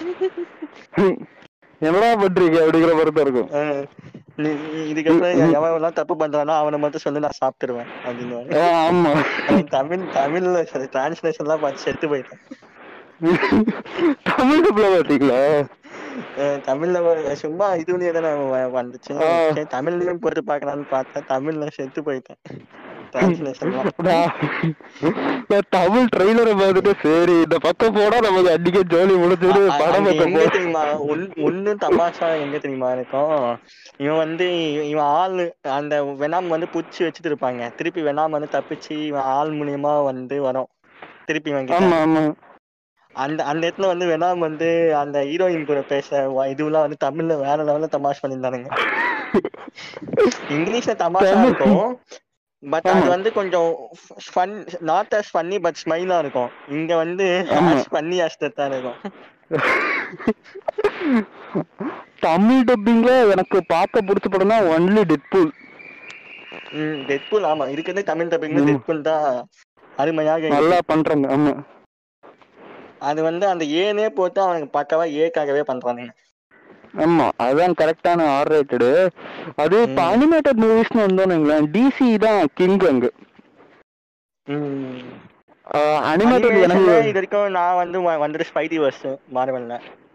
என்னடா பண்றீங்க அப்படிங்கிற மாதிரி தான் இருக்கும் இதுக்கப்புறம் எவன் எல்லாம் தப்பு பண்றானோ அவனை மட்டும் சொல்லி நான் சாப்பிட்டுருவேன் அப்படின்னு ஆ, ஆமா தமிழ் தமிழ்ல டிரான்ஸ்லேஷன் எல்லாம் பார்த்து செத்து போயிட்டேன் தமிழ் டப்ல பாத்தீங்களா அஹ் தமிழ்ல ஒரு- சும்மா இதுலயே தானே வ- வந்துச்சு ஆ. சரி தமிழ்லயும் போட்டு பார்க்கலாம்னு பார்த்தேன் தமிழ்ல செத்து போயிட்டேன் டிரான்ஸ்லேஷன்லாம் நான் நான் தமிழ் ட்ரெய்லரை பார்த்துட்டு சரி இந்த பக்கம் போனா நமக்கு அன்னைக்கே ஜோலி முடிஞ்சது அ- படம் அங்க பார்க்க எங்க போ தெரியுமா ஒன்- ஒண்ணு தமாஷா எங்க தெரியுமா இருக்கும் இவன் வந்து இவன் ஆளு அந்த வெனாம் வந்து புடிச்சு வச்சுட்டு இருப்பாங்க திருப்பி வெனாம் வந்து தப்பிச்சு இவன் ஆள் மூலியமா வந்து வரும் திருப்பி இவன் கிட்ட ஆமா ஆமா அந்த அந்த இடத்துல வந்து வெனாம் வந்து அந்த ஹீரோயின் கூட பேச வ- இதுவெல்லாம் வந்து தமிழ்ல வேற லெவல்ல தமாஷ் பண்ணியிருந்தானுங்க இங்கிலீஷ்ல தமாஷா தமிழ். இருக்கும் பட் அது ஆமா. வந்து கொஞ்சம் fun not as funny but ஸ்மைலா இருக்கும் இங்க வந்து ஆமா. as ஃபன்னி as தான் இருக்கும் தமிழ் டப்பிங்ல எனக்கு பார்க்க பிடிச்ச படம்னா ஒன்லி டெட்பூல் ம் டெட்பூல் ஆமா இருக்கிறதே தமிழ் டப்பிங்ல ம். டெட்பூல் தான் அருமையாக இருக்கு. நல்லா பண்றாங்க ஆமா அது வந்து அந்த ஏனே போட்டு அவனுக்கு பக்காவா ஏக்காகவே பண்றானுங்க ஆமா அதான் கரெக்டான ஆர் ரேட்டடு அது இப்ப ம். அனிமேட்டட் மூவிஸ்னு வந்தோம்னுங்களேன் டிசி தான் கிங் அங்க ம் அனிமேட்டட் Animation எனக்கு ல இது வரைக்கும் நான் வந்து வ- வந்துட்டு ஸ்பைடி வர்ஸ் மார்வல்ல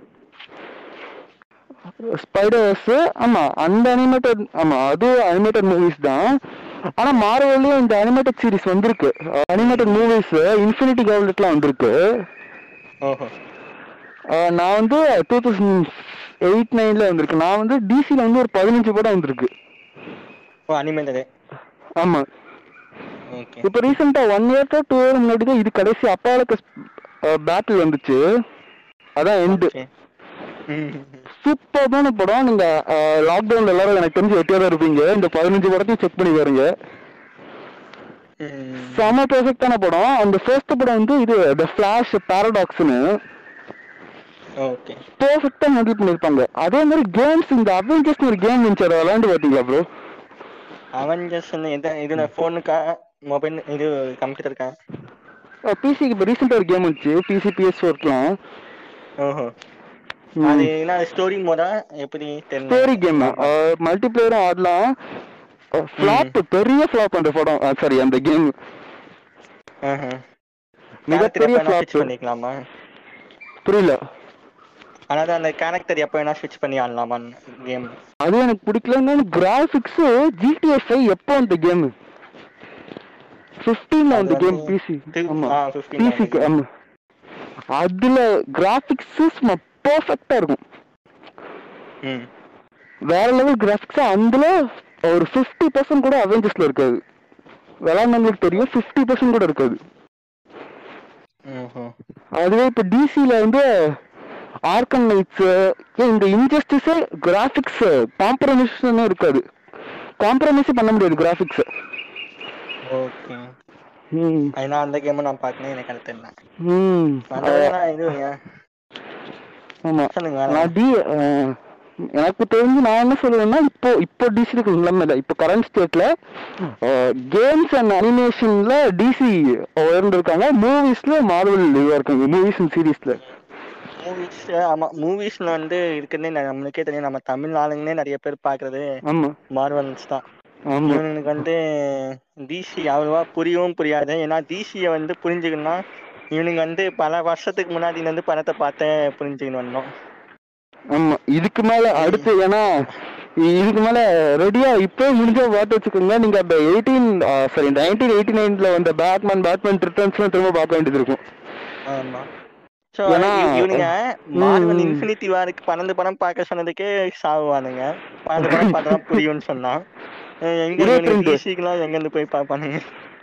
ஸ்பைடர்ஸ் ஆமா அந்த அனிமேட்டட் ஆமா அது அனிமேட்டட் மூவிஸ் தான் ஆனா மார்வல்லயும் இந்த அனிமேட்டட் சீரிஸ் வந்திருக்கு அனிமேட்டட் மூவிஸ் இன்ஃபினிட்டி கவர்லெட்லாம் வந்திருக்கு ஓஹோ அஹ் நான் வந்து டூ தௌசண்ட் எயிட் நைன்ல வந்திருக்கு நான் வந்து டிசில வந்து ஒரு பதினஞ்சு படம் வந்திருக்கு ஓ அனிமேட்டடு ஆமா ஓகே இப்போ ரீசெண்டா ஒன் இயர் டூ இயர் முன்னாடி தான் இது கடைசி அப்பாலுக்கு பேட்டில் வந்துச்சு அதான் எண்டு ஓகே ம் சூப்பரான படம் நீங்க லாக்டவுன்ல எல்லாரும் எனக்கு தெரிஞ்சு வெட்டியா தான் இருப்பீங்க இந்த பதினஞ்சு படத்தையும் செக் பண்ணி பாருங்க ம் செம பெர்ஃபெக்டான படம் அந்த ஃபர்ஸ்ட் படம் வந்து இது த ஃபிளாஷ் பாரடாக்ஸ்னு ஓகே பெர்ஃபெக்டா ஹேண்டில் பண்ணிருப்பாங்க அதே மாதிரி கேம்ஸ் இந்த அவெஞ்சர்ஸ் ஒரு கேம் இருந்துச்சு அதை விளையாண்டு பாத்தீங்களா ப்ரோ அவெஞ்சர்ஸ் எந்த இதுல ஃபோனுக்கா மொபைல் இது கம்ப்யூட்டருக்கா பிசிக்கு இப்போ ரீசெண்டாக ஒரு கேம் வந்துச்சு பிசி பிஎஸ் ஃபோர்க்கெலாம் ஓஹோ அது என்ன ஸ்டோரி மோடா எப்படி தெரியல ஸ்டோரி கேம் மல்டிபிளேயரும் ஆடலாம் ஃப்ளாப் பெரிய ஃப்ளாப் அந்த படம் சாரி அந்த கேம் ஆஹா. மிகப்பெரிய character எப்ப வேணா switch ஃப்ளாப் பண்ணிக்கலாமா புரியல அதாவது அந்த கேரக்டர் எப்ப வேணா ஸ்விட்ச் பண்ணி ஆடலாமா கேம் அது எனக்கு பிடிக்கல கிராஃபிக்ஸ் ஜிடிஎஸ் எப்போ அந்த கேம் ஃபிஃப்டீன்ல அது அந்த கேம் வந்து பிசி திரு- ஆமா ஆ, 15 பிசிக்கு அந்த ஆமா அதுல கிராஃபிக்ஸ் சும்மா பெர்ஃபெக்டா இருக்கும் ம் வேற லெவல் கிராஃபிக்ஸ் அதுல ஒரு ஃபிஃப்டி பர்சன்ட் கூட அவெஞ்சர்ஸ்ல இருக்காது விளாண்டவங்களுக்கு தெரியும் ஃபிஃப்டி பர்சன்ட் கூட இருக்காது ஓஹோ அதுவே இப்போ டிசியில் வந்து ஆர்கன் நைட்ஸ் இந்த இன்ஜஸ்டிஸே கிராஃபிக்ஸ் காம்ப்ரமைஸே இருக்காது காம்ப்ரமைஸே பண்ண முடியாது கிராஃபிக்ஸ் ஓகே ம் ஏன்னா அந்த கேம் நான் பார்க்கணும் எனக்கு அது தெரியல ம் அதெல்லாம் இது ஏன்? ஆமாம் சொல்லுங்க வேற நான் டி அஹ், எனக்கு தெரிஞ்சு நான் என்ன சொல்லுவேன்னா இப்போ இப்போ டிசி இருக்கு நிலைமை இல்லை இப்போ கரண்ட் ஸ்டேட்ல கேம்ஸ் அண்ட் அனிமேஷன்ல டிசி உயர்ந்திருக்காங்க மூவிஸ்ல மார்வல் இதுவாக இருக்காங்க மூவிஸ் அண்ட் சீரீஸ்ல மூவிஸ் ஆமா மூவிஸ்ல வந்து இருக்குன்னே நம்மளுக்கே தெரியும் நம்ம தமிழ் ஆளுங்களே நிறைய பேர் பாக்குறது ஆமா மார்வல்ஸ் தான் ஆமா இவனுக்கு வந்து டிசி அவ்வளவா புரியவும் புரியாது ஏன்னா டிசியை வந்து புரிஞ்சுக்கணும்னா இவனுங்க வந்து பல வருஷத்துக்கு முன்னாடி வந்து படத்தை பார்த்து புரிஞ்சுக்கணும் வரணும் ஆமா இதுக்கு மேல அடுத்து ஏன்னா இதுக்கு மேல ரெடியா இப்போ முடிஞ்சா பார்த்து வச்சுக்கோங்க நீங்க அந்த எயிட்டீன் சாரி நைன்டீன் எயிட்டி நைன்ல வந்த பேட்மேன் பேட்மேன் ரிட்டர்ன்ஸ்லாம் திரும்ப பார்க்க வேண்டியது இருக்கும் ஆமா சோ ஏன்னா, இவனுங்க மார்வல் ம். இன்ஃபினிட்டி வாருக்கு பன்னெண்டு படம் பார்க்க சொன்னதுக்கே சாவுவானுங்க பன்னெண்டு படம் பார்த்தா தான் புரியும்னு சொன்னா அஹ் எங்க இருபத்தி இவனுக்கு ரெண்டு. டிசிக்கெல்லாம் எங்க இருந்து போய் பார்ப்பானுங்க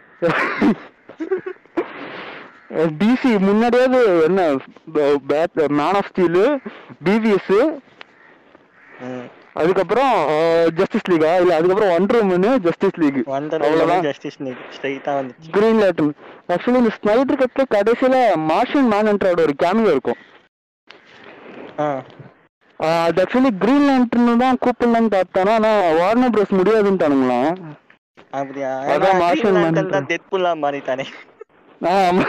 டிசி முன்னாடியாவது என்ன Batman of steel BVS ம். அதுக்கப்புறம் ஜஸ்டிஸ் லீகா இல்ல அதுக்கப்புறம் ஒன் ரூமனு ஜஸ்டிஸ் லீக் வண்டர் அவ்வளவுதான் ஜஸ்டிஸ் ஸ்ட்ரைட்டா வந்துச்சு கிரீன் லேட்டன் ஆக்சுவலி இந்த ஸ்னைடர் கட்ல கடைசியில மார்ஷன் மேன் என்ட்ரோட ஒரு கேமியோ இருக்கும் ஆ ஆஹ் அது ஆக்சுவலி கிரீன் லேண்டர்னு தான் கூப்பிடலாம்னு பார்த்தேன் ஆனா வார்னர் ப்ரோஸ் முடியாதுன்ட்டானுங்களாம் அப்படியா அதான் ஏன்னா Martian Green Lantern Manhunter. தான் டெட்புல்லா மாறிட்டானே ஆமா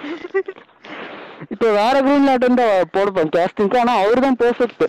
இப்போ வேற கிரீன் லேண்டன் தான் போடுப்பேன் கேஸ்டிங்க்கு ஆனா அவர் தான் பெர்ஃபெக்ட்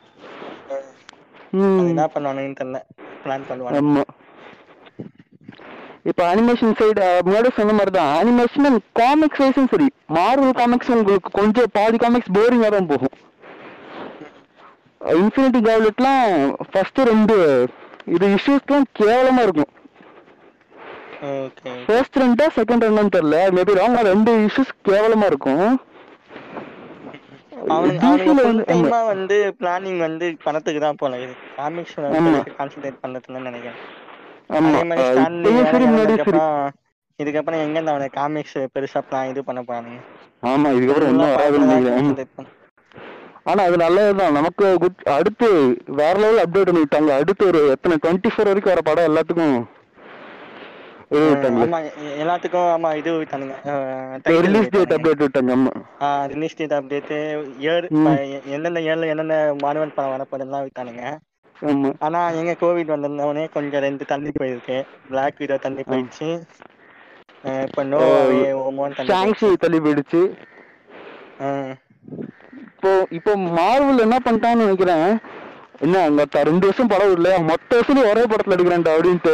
அது என்ன பண்ணுவானுங்கன்னு தெரியல பிளான் பண்ணுவாங்க ஆமா இப்போ அனிமேஷன் சைடு முன்னாடி சொன்ன மாதிரி தான் அனிமேஷன் அண்ட் காமிக்ஸ் வைஸும் சரி மார்வல் காமிக்ஸ் உங்களுக்கு கொஞ்சம் பாதி காமிக்ஸ் போரிங்காக தான் போகும் இன்ஃபினிட்டி கவர்லெட்லாம் ஃபர்ஸ்ட் ரெண்டு இது இஷ்யூஸ்லாம் கேவலமா இருக்கும் ஓகே ஃபர்ஸ்ட் ரெண்டா செகண்ட் ரெண்டான்னு தெரியல மேபி ராங் ரெண்டு இஷ்யூஸ் கேவலமா இருக்கும் அவனுங்க DC அவனுங்க ல ஃபுல் வந்து- ஆமா. டைமா வந்து பிளானிங் வந்து பணத்துக்கு தான் போல இது காமிக்ஸ் ஆமா. கான்சென்ட்ரேட் பண்ணதுன்னு நினைக்கிறேன் ஆமா அதே மாதிரி அஹ் ஸ்டான்லி இப்பயும் சரி முன்னாடியும் சரி இதுக்கப்புறம் இதுக்கப்புறம் எங்க இந்த அவனுக்கு காமிக்ஸ் பெருசா பிளான் இது பண்ண போறானுங்க ஆமா இதுக்கப்புறம் ஒன்றும் வராதுன்னு நினைக்கிறேன் ஆமா. ஆனா அது நல்லதுதான் நமக்கு குட் அடுத்து வேற லெவல் அப்டேட் பண்ணி விட்டாங்க அடுத்து ஒரு எத்தனை டுவெண்ட்டி ஃபோர் வரைக்கும் வர படம் எல்லாத்துக்கும் இது விட்டாங்க ஆமா எ- எல்லாத்துக்கும் ஆமா இது விட்டானுங்க ரிலீஸ் டேட் அப்டேட் விட்டாங்க ஆமா ரிலீஸ் டேட் அப்டேட் இயர் ம். எந்தெந்த இயர்ல என்னென்ன மானுவல் படம் வரப்போதுலாம் விட்டானுங்க ஆமா ஆனா எங்க கோவிட் வந்திருந்தவனே கொஞ்சம் ரெண்டு தள்ளி போயிருக்கு பிளாக் வீடோ தள்ளி போயிடுச்சு அஹ் இப்ப நோ ஓமோன்னு தள்ளி ஷாங்ஸி போயிடுச்சு தள்ளி போயிடுச்சு அஹ் இப்போ இப்போ மார்வல் என்ன பண்ணிட்டான்னு நினைக்கிறேன் என்ன அங்க த- ரெண்டு வருஷம் படம் இல்ல மொத்த வருஷம் ஒரே படத்துல எடுக்கிறேன்டா அப்படின்ட்டு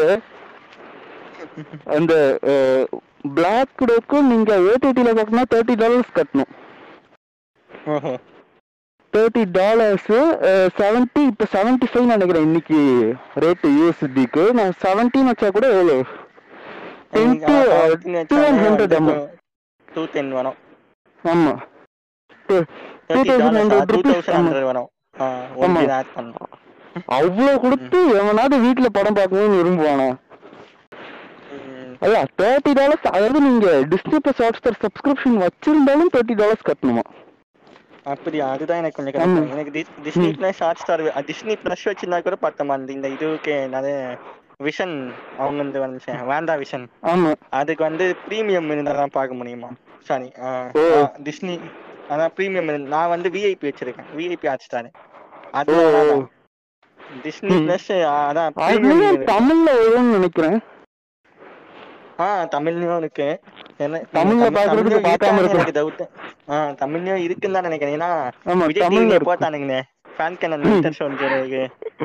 அந்த பிளாக் டோக்கும் நீங்க ஏடிடில கட்டினா தேர்ட்டி டாலர்ஸ் கட்டணும் ஓஹோ தேர்ட்டி டாலர்ஸ் செவன்ட்டி இப்போ செவன்ட்டி ஃபைவ் நினைக்கிறேன் இன்னைக்கு ரேட்டு யூஎஸ்டிக்கு நான் செவன்ட்டின்னு வச்சா கூட எவ்வளோ எனக்கு Into, ah, uh, 14 two and வச்சாலே hundred வந்து ஆமா. டூ டென் வரும் ஆமா two thirty thousand dollars hundred two rupees thousand hundred வரும் ஒன் ஆமா. ஆட் பண்ணணும் அவ்வளோ கொடுத்து எவனாவது வீட்டில் படம் பார்க்கணும்னு விரும்புவானா ம். அதான் தேர்ட்டி டாலர்ஸ் அதாவது நீங்க Disney plus Hotstar subscription வச்சிருந்தாலும் தேர்ட்டி டாலர்ஸ் கட்டணுமா அப்படியா அதுதான் எனக்கு கொஞ்சம் ஆமா. கரெக்ட் எனக்கு டி- Disney plus Hotstar Disney plus வச்சிருந்தா கூட பார்த்தோமா அந்த இந்த இதுக்கு நிறைய விஷன் அவங்க வந்து வந்துச்சு வேண்டா விஷன் ஆமா அதுக்கு வந்து ப்ரீமியம் இருந்தால் தான் பார்க்க முடியுமா சாரி ஓ. டிஸ்னி அதான் ப்ரீமியம் நான் வந்து விஐபி வச்சிருக்கேன் விஐபி ஹாட் ஸ்டார் ஓ அது வேணாம். டிஸ்னி ம். பிளஸ் அதான் அதுவே ப்ரீமியம் தமிழ்ல வரும்னு நினைக்கிறேன் ஆ தமிழ்லயும் இருக்கு என்ன தமிழ்ல தமிழ்- பார்க்கறதுக்கு தமிழ்லயும் பார்க்காம இருக்கான்னு இருக்கலாம். எனக்கு டவுட் ஆ தமிழ்லயும் இருக்குன்னு தான் நினைக்கிறேன் ஏன்னா ஆமா விஜய் தமிழ்ல டிவி இருக்கு போட்டானுங்கண்ணே ஃபேன் கேனன் வின்டர் சோல்ஜருக்கு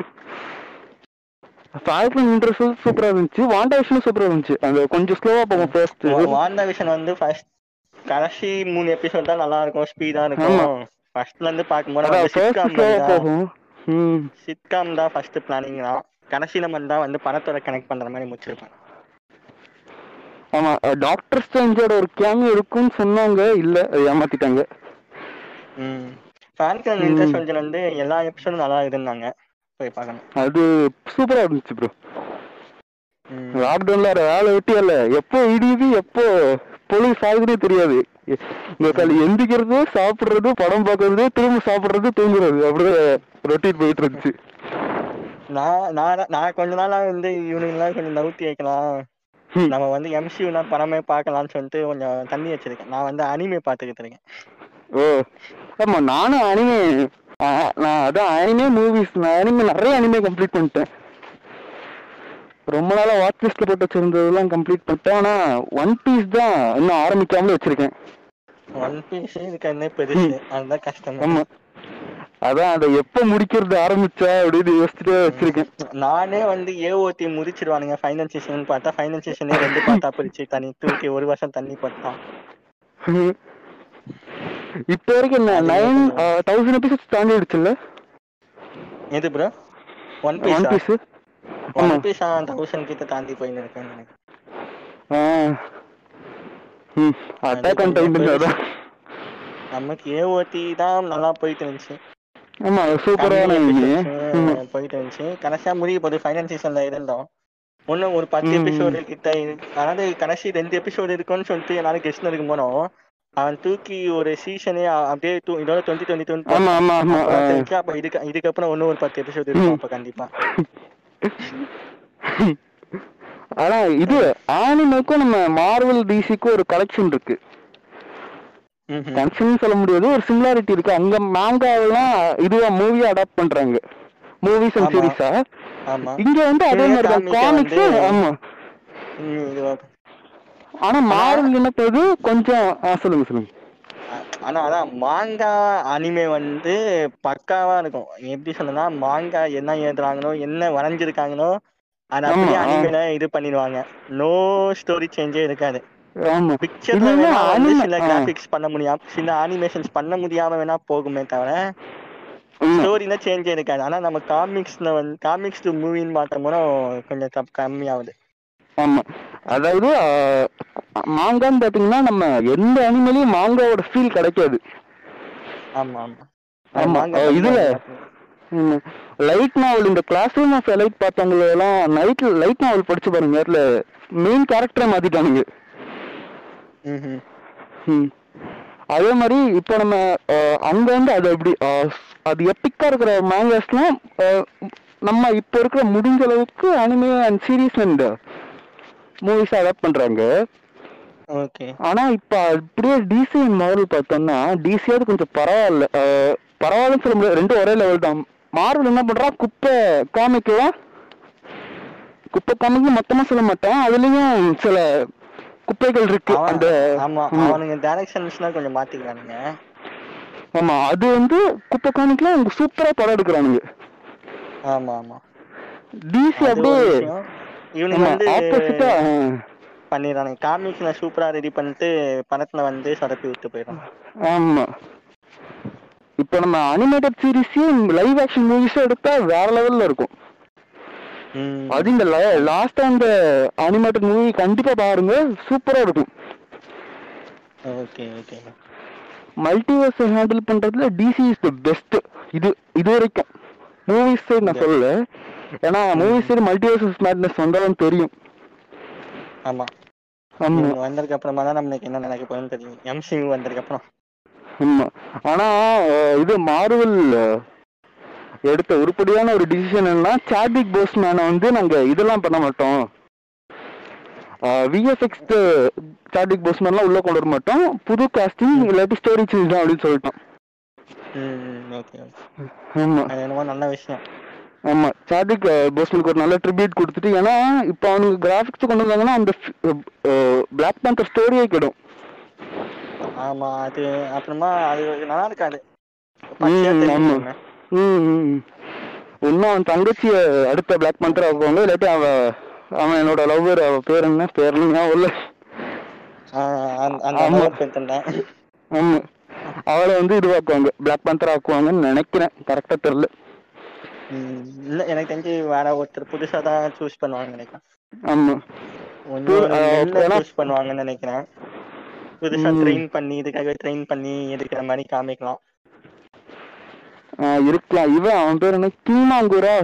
ஃபால்கன் இன்டர்வியூ சூப்பரா இருந்துச்சு வாண்டா விஷயம் சூப்பரா இருந்துச்சு அந்த கொஞ்சம் ஸ்லோவா போகும் ஃபர்ஸ்ட் வாண்டா விஷன் வந்து ஃபர்ஸ்ட் கடைசி மூணு எபிசோட் தான் நல்லா இருக்கும் ஸ்பீடா இருக்கும் ஃபர்ஸ்ட்ல இருந்து பார்க்கும்போது அதான் வந்து ஃபர்ஸ்ட் சிட்காம் ஸ்லோவா போகும் ம் சிட்காம் தான் ஃபர்ஸ்ட் பிளானிங் தான் கடைசியில மட்டும் தான் வந்து படத்தோட கனெக்ட் பண்ற மாதிரி முடிச்சிருப்பாங்க ஆமா டாக்டர் ஸ்ட்ரேஞ்சோட ஒரு கேமியோ இருக்குன்னு சொன்னாங்க இல்ல அது ஏமாத்திட்டாங்க ம் ஃபேன் கேனன் வின்டர் சோல்ஜர் வந்து எல்லா எபிசோடும் நல்லா இருந்தாங்க போய் பார்க்கணும் அது சூப்பரா இருந்துச்சு ப்ரோ ம். லாக்டவுன்ல வேலை வெட்டி இல்ல எப்போ இடியுது எப்போ போலீஸ் ஆகுதே தெரியாது இந்த கால எந்திக்கிறது சாப்பிடுறது படம் பார்க்கறது திரும்ப சாப்பிடுறது தூங்குறது அப்படியே ரொட்டீன் போயிட்டு இருந்துச்சு நான் நான் நான் கொஞ்ச நாளா வந்து இவனுங்கெல்லாம் கொஞ்சம் நவுத்தி வைக்கலாம் ம். நம்ம வந்து எம்சியூனா படமே பார்க்கலாம்னு சொல்லிட்டு கொஞ்சம் தண்ணி வச்சிருக்கேன் நான் வந்து அனிமே பார்த்துக்கிட்டு இருக்கேன் ஓ ஆமா நானும் அனிமே நான் அதான் அனிமே மூவிஸ் நான் அனிமே நிறைய அனிமே கம்ப்ளீட் பண்ணிட்டேன் ரொம்ப நாளா வாட்ச் லிஸ்ட்ல போட்டு வச்சிருந்ததெல்லாம் கம்ப்ளீட் பண்ணிட்டேன் ஆனா ஒன் பீஸ் தான் இன்னும் ஆரம்பிக்காமலே வச்சிருக்கேன் ஒன் பீஸ் இதுக்கு என்ன பெருசு அதுதான் கஷ்டம் ஆமா அதான் அதை எப்ப முடிக்கிறது ஆரம்பிச்சா அப்படின்னு யோசிச்சுட்டே வச்சிருக்கேன் நானே வந்து ஏஓடி முடிச்சிருவானுங்க ஃபைனல் சீசன் பார்த்தா ஃபைனல் சீசனே ரெண்டு பார்த்தா பிரிச்சு தண்ணி தூக்கி ஒரு வருஷம் தண்ணி போட்டான் இப்ப வரைக்கும் என்ன அது நைன் கொஞ்சம் தௌசண்ட் எபிசோட்ஸ் தாண்டிடுச்சுல்ல எது bro one one piece piece ஆமா ஒன் பீஸ் தௌசண்ட் கிட்ட தாண்டி போயின்னு இருக்கேன் எனக்கு அட்டாக் ஆன் கொஞ்சம் டைம் பெருசு. அதான் நமக்கு ஏஓடி தான் நல்லா போயிட்டு இருந்துச்சு ஆமா சூப்பரான கம்மி anime. episodes, ஆமா. போயிட்டு இருந்துச்சு கடைசியா முடிய போது ஃபைனல் சீசன்ல இருந்தோம் ஒன்னும் ஒரு பத்து ம். எபிசோடு கிட்ட இருக்கு. அதாவது கடைசி ரெண்டு எபிசோடு இருக்குன்னு சொல்லிட்டு எல்லாரும் கெஸ்ட் இருக்கும் போனோம் அவன் தூக்கி ஒரு சீசனே அப்படியே தூ- இதோட டுவெண்ட்டி டுவெண்ட்டி டுவெண்ட்டி ஆமா ஆமா ஆமா ஆ. அப்ப இதுக்கு இதுக்கப்புறம் இன்னும் ஒரு பத்து எபிசோடு இருக்கும் அப்ப கண்டிப்பா ஆனா இது ஆனிமேக்கும் நம்ம மார்வல் டிசிக்கும் ஒரு கலெக்ஷன் இருக்கு ம்ஹும். கனெக்ஷன் சொல்ல முடியாது ஒரு சிமிலாரிட்டி இருக்கு அங்க மாங்காவெல்லாம் இதுவா மூவியா அடாப்ட் பண்றாங்க மூவிஸ் அண்ட் ஆமா. சீரிஸா ஆமா இங்க வந்து அதே சில மாதிரி தான் comic-அ காமிக்ஸ் வந்து- ஆமா ம், இது வா- ஆனா மார்வல் என்ன போகுது கொஞ்சம் ஆ, சொல்லுங்க சொல்லுங்க அ- ஆனா அதான் மாங்கா அனிமே வந்து பக்காவா இருக்கும் எப்படி சொல்லணும்னா மாங்கா என்ன எழுதுறாங்களோ என்ன வரைஞ்சிருக்காங்களோ அது அப்படியே ஆமா, ஆ. அனிமேல இது பண்ணிடுவாங்க நோ ஸ்டோரி சேஞ்சே இருக்காது ஆமா பிக்சர்ல இல்ல, வேணா வந்து anime- சில ஆ. கிராபிக்ஸ் பண்ண முடியாம சில அனிமேஷன்ஸ் பண்ண முடியாம வேணா போகுமே தவிர ஆமா. ஸ்டோரில சேஞ்சே இருக்காது ஆனா நம்ம காமிக்ஸ்ல வந்து காமிக்ஸ் டு மூவின்னு பார்த்தோம்னா கொஞ்சம் தப்பு கம்மியாகுது ஆமா அதாவது ஆஹ், மாங்கான்னு பாத்தீங்கன்னா நம்ம எந்த அனிமலையும் மாங்காவோட ஃபீல் கிடைக்காது ஆமா ஆமா ஆமா, மாங்கா அஹ் இதுல- தனியா லைட் நாவல் இந்த கிளாஸ் ரூம் ஆஃப் லைட் பார்த்தவங்க எல்லாம் நைட்ல லைட் நாவல் படிச்சு பாருங்க நேரில் மெயின் கேரக்டரை மாத்திட்டானுங்க ம்ஹும். ம். அதே மாதிரி இப்போ நம்ம அஹ், அங்க வந்து அது எப்படி அஹ், அது எப்பிக்கா இருக்கிற மேங்கஸ்லாம் நம்ம இப்போ இருக்கிற முடிஞ்ச அளவுக்கு anime and series and movies adapt பண்றாங்க ஓகே ஆனா இப்ப அப்படியே டிசி மார்வல் பார்த்தோம்னா டிசியாவது கொஞ்சம் பரவாயில்ல அஹ், பரவாயில்லன்னு சொல்ல முடியாது ரெண்டும் ஒரே லெவல் தான் மார்வல் என்ன பண்றா குப்பை காமிக்கலாம் குப்பை காமிக்கு மொத்தமா சொல்ல மாட்டேன் அதுலயும் சில குப்பைகள் இருக்கு அவன் அந்த ஆமா ஆமா. அவனுங்க டைரக்ஷன்ஸ்லாம் கொஞ்சம் மாத்திக்கிறானுங்க ஆமா அது வந்து குப்பை காமிக்கலாம் அவங்க சூப்பரா படம் எடுக்கிறானுங்க ஆமா ஆமா டிசி அது அப்படியே ஒரு விஷயம். இவனுங்க வந்து ஆப்போசிட்டா பண்ணிடுறானுங்க காமிக்ஸ்ல சூப்பரா ரெடி பண்ணிட்டு படத்துல வந்து சொதப்பி விட்டு போயிடும் ஆமா இப்போ நம்ம அனிமேட்டட் சீரிஸையும் லைவ் ஆக்ஷன் மூவிஸும் எடுத்தா வேற லெவல்ல இருக்கும் ம். அது இந்த லாஸ்டா அந்த அனிமேட்டட் மூவி கண்டிப்பா பாருங்க சூப்பரா இருக்கும் ஓகே ஓகே மல்டிவர்ஸ் ஹேண்டில் பண்றதுல டிசி இஸ் த பெஸ்ட் இது இது வரைக்கும் மூவிஸ் சைடு நான் Yeah. சொல்லல ஏன்னா மூவிஸ் சைடு மல்டிவர்சஸ் மேட்னஸ் வந்தாலும் தெரியும் ஆமா ஆமா இவங்க வந்ததுக்கு அப்புறமா தான் நம்மளுக்கு என்ன நடக்க போகுதுன்னு தெரியும் எம்சியூ வந்ததுக்கு அப்புறம் ஆமா ஆனா அஹ், இது மார்வல் எடுத்த உருப்படியான ஒரு டிசிஷன் என்னன்னா சாட்விக் போஸ்மேனை வந்து நாங்க இதெல்லாம் பண்ண மாட்டோம் விஎஃப்எக்ஸ் சாட்விக் போஸ்மேன்லாம் உள்ள கொண்டு வர மாட்டோம் புது காஸ்டிங் இல்லாட்டி ஸ்டோரி சேஞ்ச் தான் அப்படின்னு சொல்லிட்டோம் ஓகே ஓகே ஆமா அது என்னமோ நல்ல விஷயம் ஆமா சாட்விக் போஸ்மனுக்கு ஒரு நல்ல ட்ரிபியூட் கொடுத்துட்டு ஏன்னா இப்போ அவனுக்கு கிராஃபிக்ஸ் கொண்டு வந்தாங்கன்னா அந்த பிளாக் பேந்தர் ஸ்டோரியே கிடும் ஆமா அது அப்புறமா அது நல்லா இருக்காது பச்சையா ம், தெரியும் ஆமா. நம்ம. ம் இன்னும் அவன் தங்கச்சிய அடுத்த பிளாக் பந்தர் ஆக்குவாங்க இல்லாட்டி அவ அவன் என்னோட லவ்வர் அவ பேர் என்ன பேர் ஞாபகம் இல்ல ஆஹ் அந்த அந்த ஆமா. மாதிரி பெற்றுட்டேன் ஆமா அவளை வந்து இதுவாக்குவாங்க பிளாக் பந்தர் ஆக்குவாங்கன்னு நினைக்கிறேன் கரெக்டா தெரியல இல்ல எனக்கு தெரிஞ்சு வேற ஒருத்தர் புதுசா தான் சூஸ் பண்ணுவாங்க நினைக்கிறேன் ஆமா ஒன்னு ஆஹ் ஏன்னா- சூஸ் பண்ணுவாங்கன்னு நினைக்கிறேன் புதுசா ம். ட்ரெயின் பண்ணி இதுக்காக ட்ரெயின் பண்ணி எடுக்கிற மாதிரி காமிக்கலாம் ஆஹ் இருக்கலாம் இவன் அவன் பேர் என்ன கீமாங்கூரா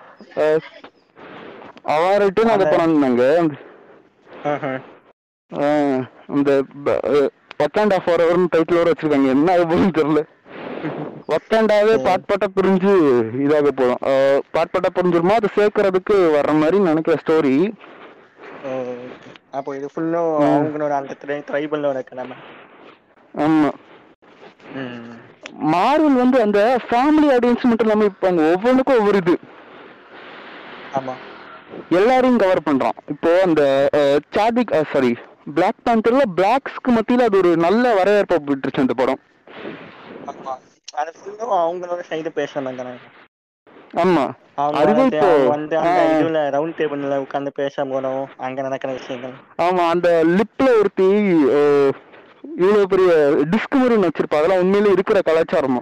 அவன் ரிட்டர்ன் அதை அந்த- பண்ணாங்க ஆஹா. அந்த ஒக்காண்டா ஃபார் எவர்னு டைட்டிலோட வச்சிருக்காங்க என்ன அது போகுதுன்னு தெரியல ஒக்காண்டாவே சரி. பாட் பாட்டா பிரிஞ்சு இதாக போதும் பாட் பாட்டா பிரிஞ்சிருமா அது சேர்க்கறதுக்கு வர்ற மாதிரி நினைக்கிற ஸ்டோரி ஓ, அப்போ இது ஃபுல்லும் ம். அவங்களோட அந்த ட்ரைபலோட கிழமை ஆமா ம் மார்வல் வந்து அந்த ஃபேமிலி ஆடியன்ஸ் மட்டும் இல்லாம இப்போ அவங்க ஒவ்வொன்றுக்கும் ஒவ்வொரு இது ஆமா எல்லாரையும் கவர் பண்றான் இப்போ அந்த சாதிக் சாரி பிளாக் பேந்தர்ல பிளாக்ஸ்க்கு மத்தியில அது ஒரு நல்ல வரவேற்பை விட்டுருச்சு அந்த படம் ஆமா அது ஃபுல்லும் அவங்களோட சைடு பேசுற மாதிரி தானே ஆமா அவங்க அதுவே வந்து இப்போ- அவங்க வந்து அந்த ஆ. இதுல ரவுண்ட் டேபிள்ல உட்கார்ந்து பேச போதும் அங்க நடக்கிற விஷயங்கள் ஆமா அந்த லிப்ல ஒருத்தி அஹ், இவ்வளவு பெரிய டிஸ்க் மாதிரி ஒண்ணு வச்சிருப்பா அதெல்லாம் உண்மையிலே இருக்கிற கலாச்சாரமா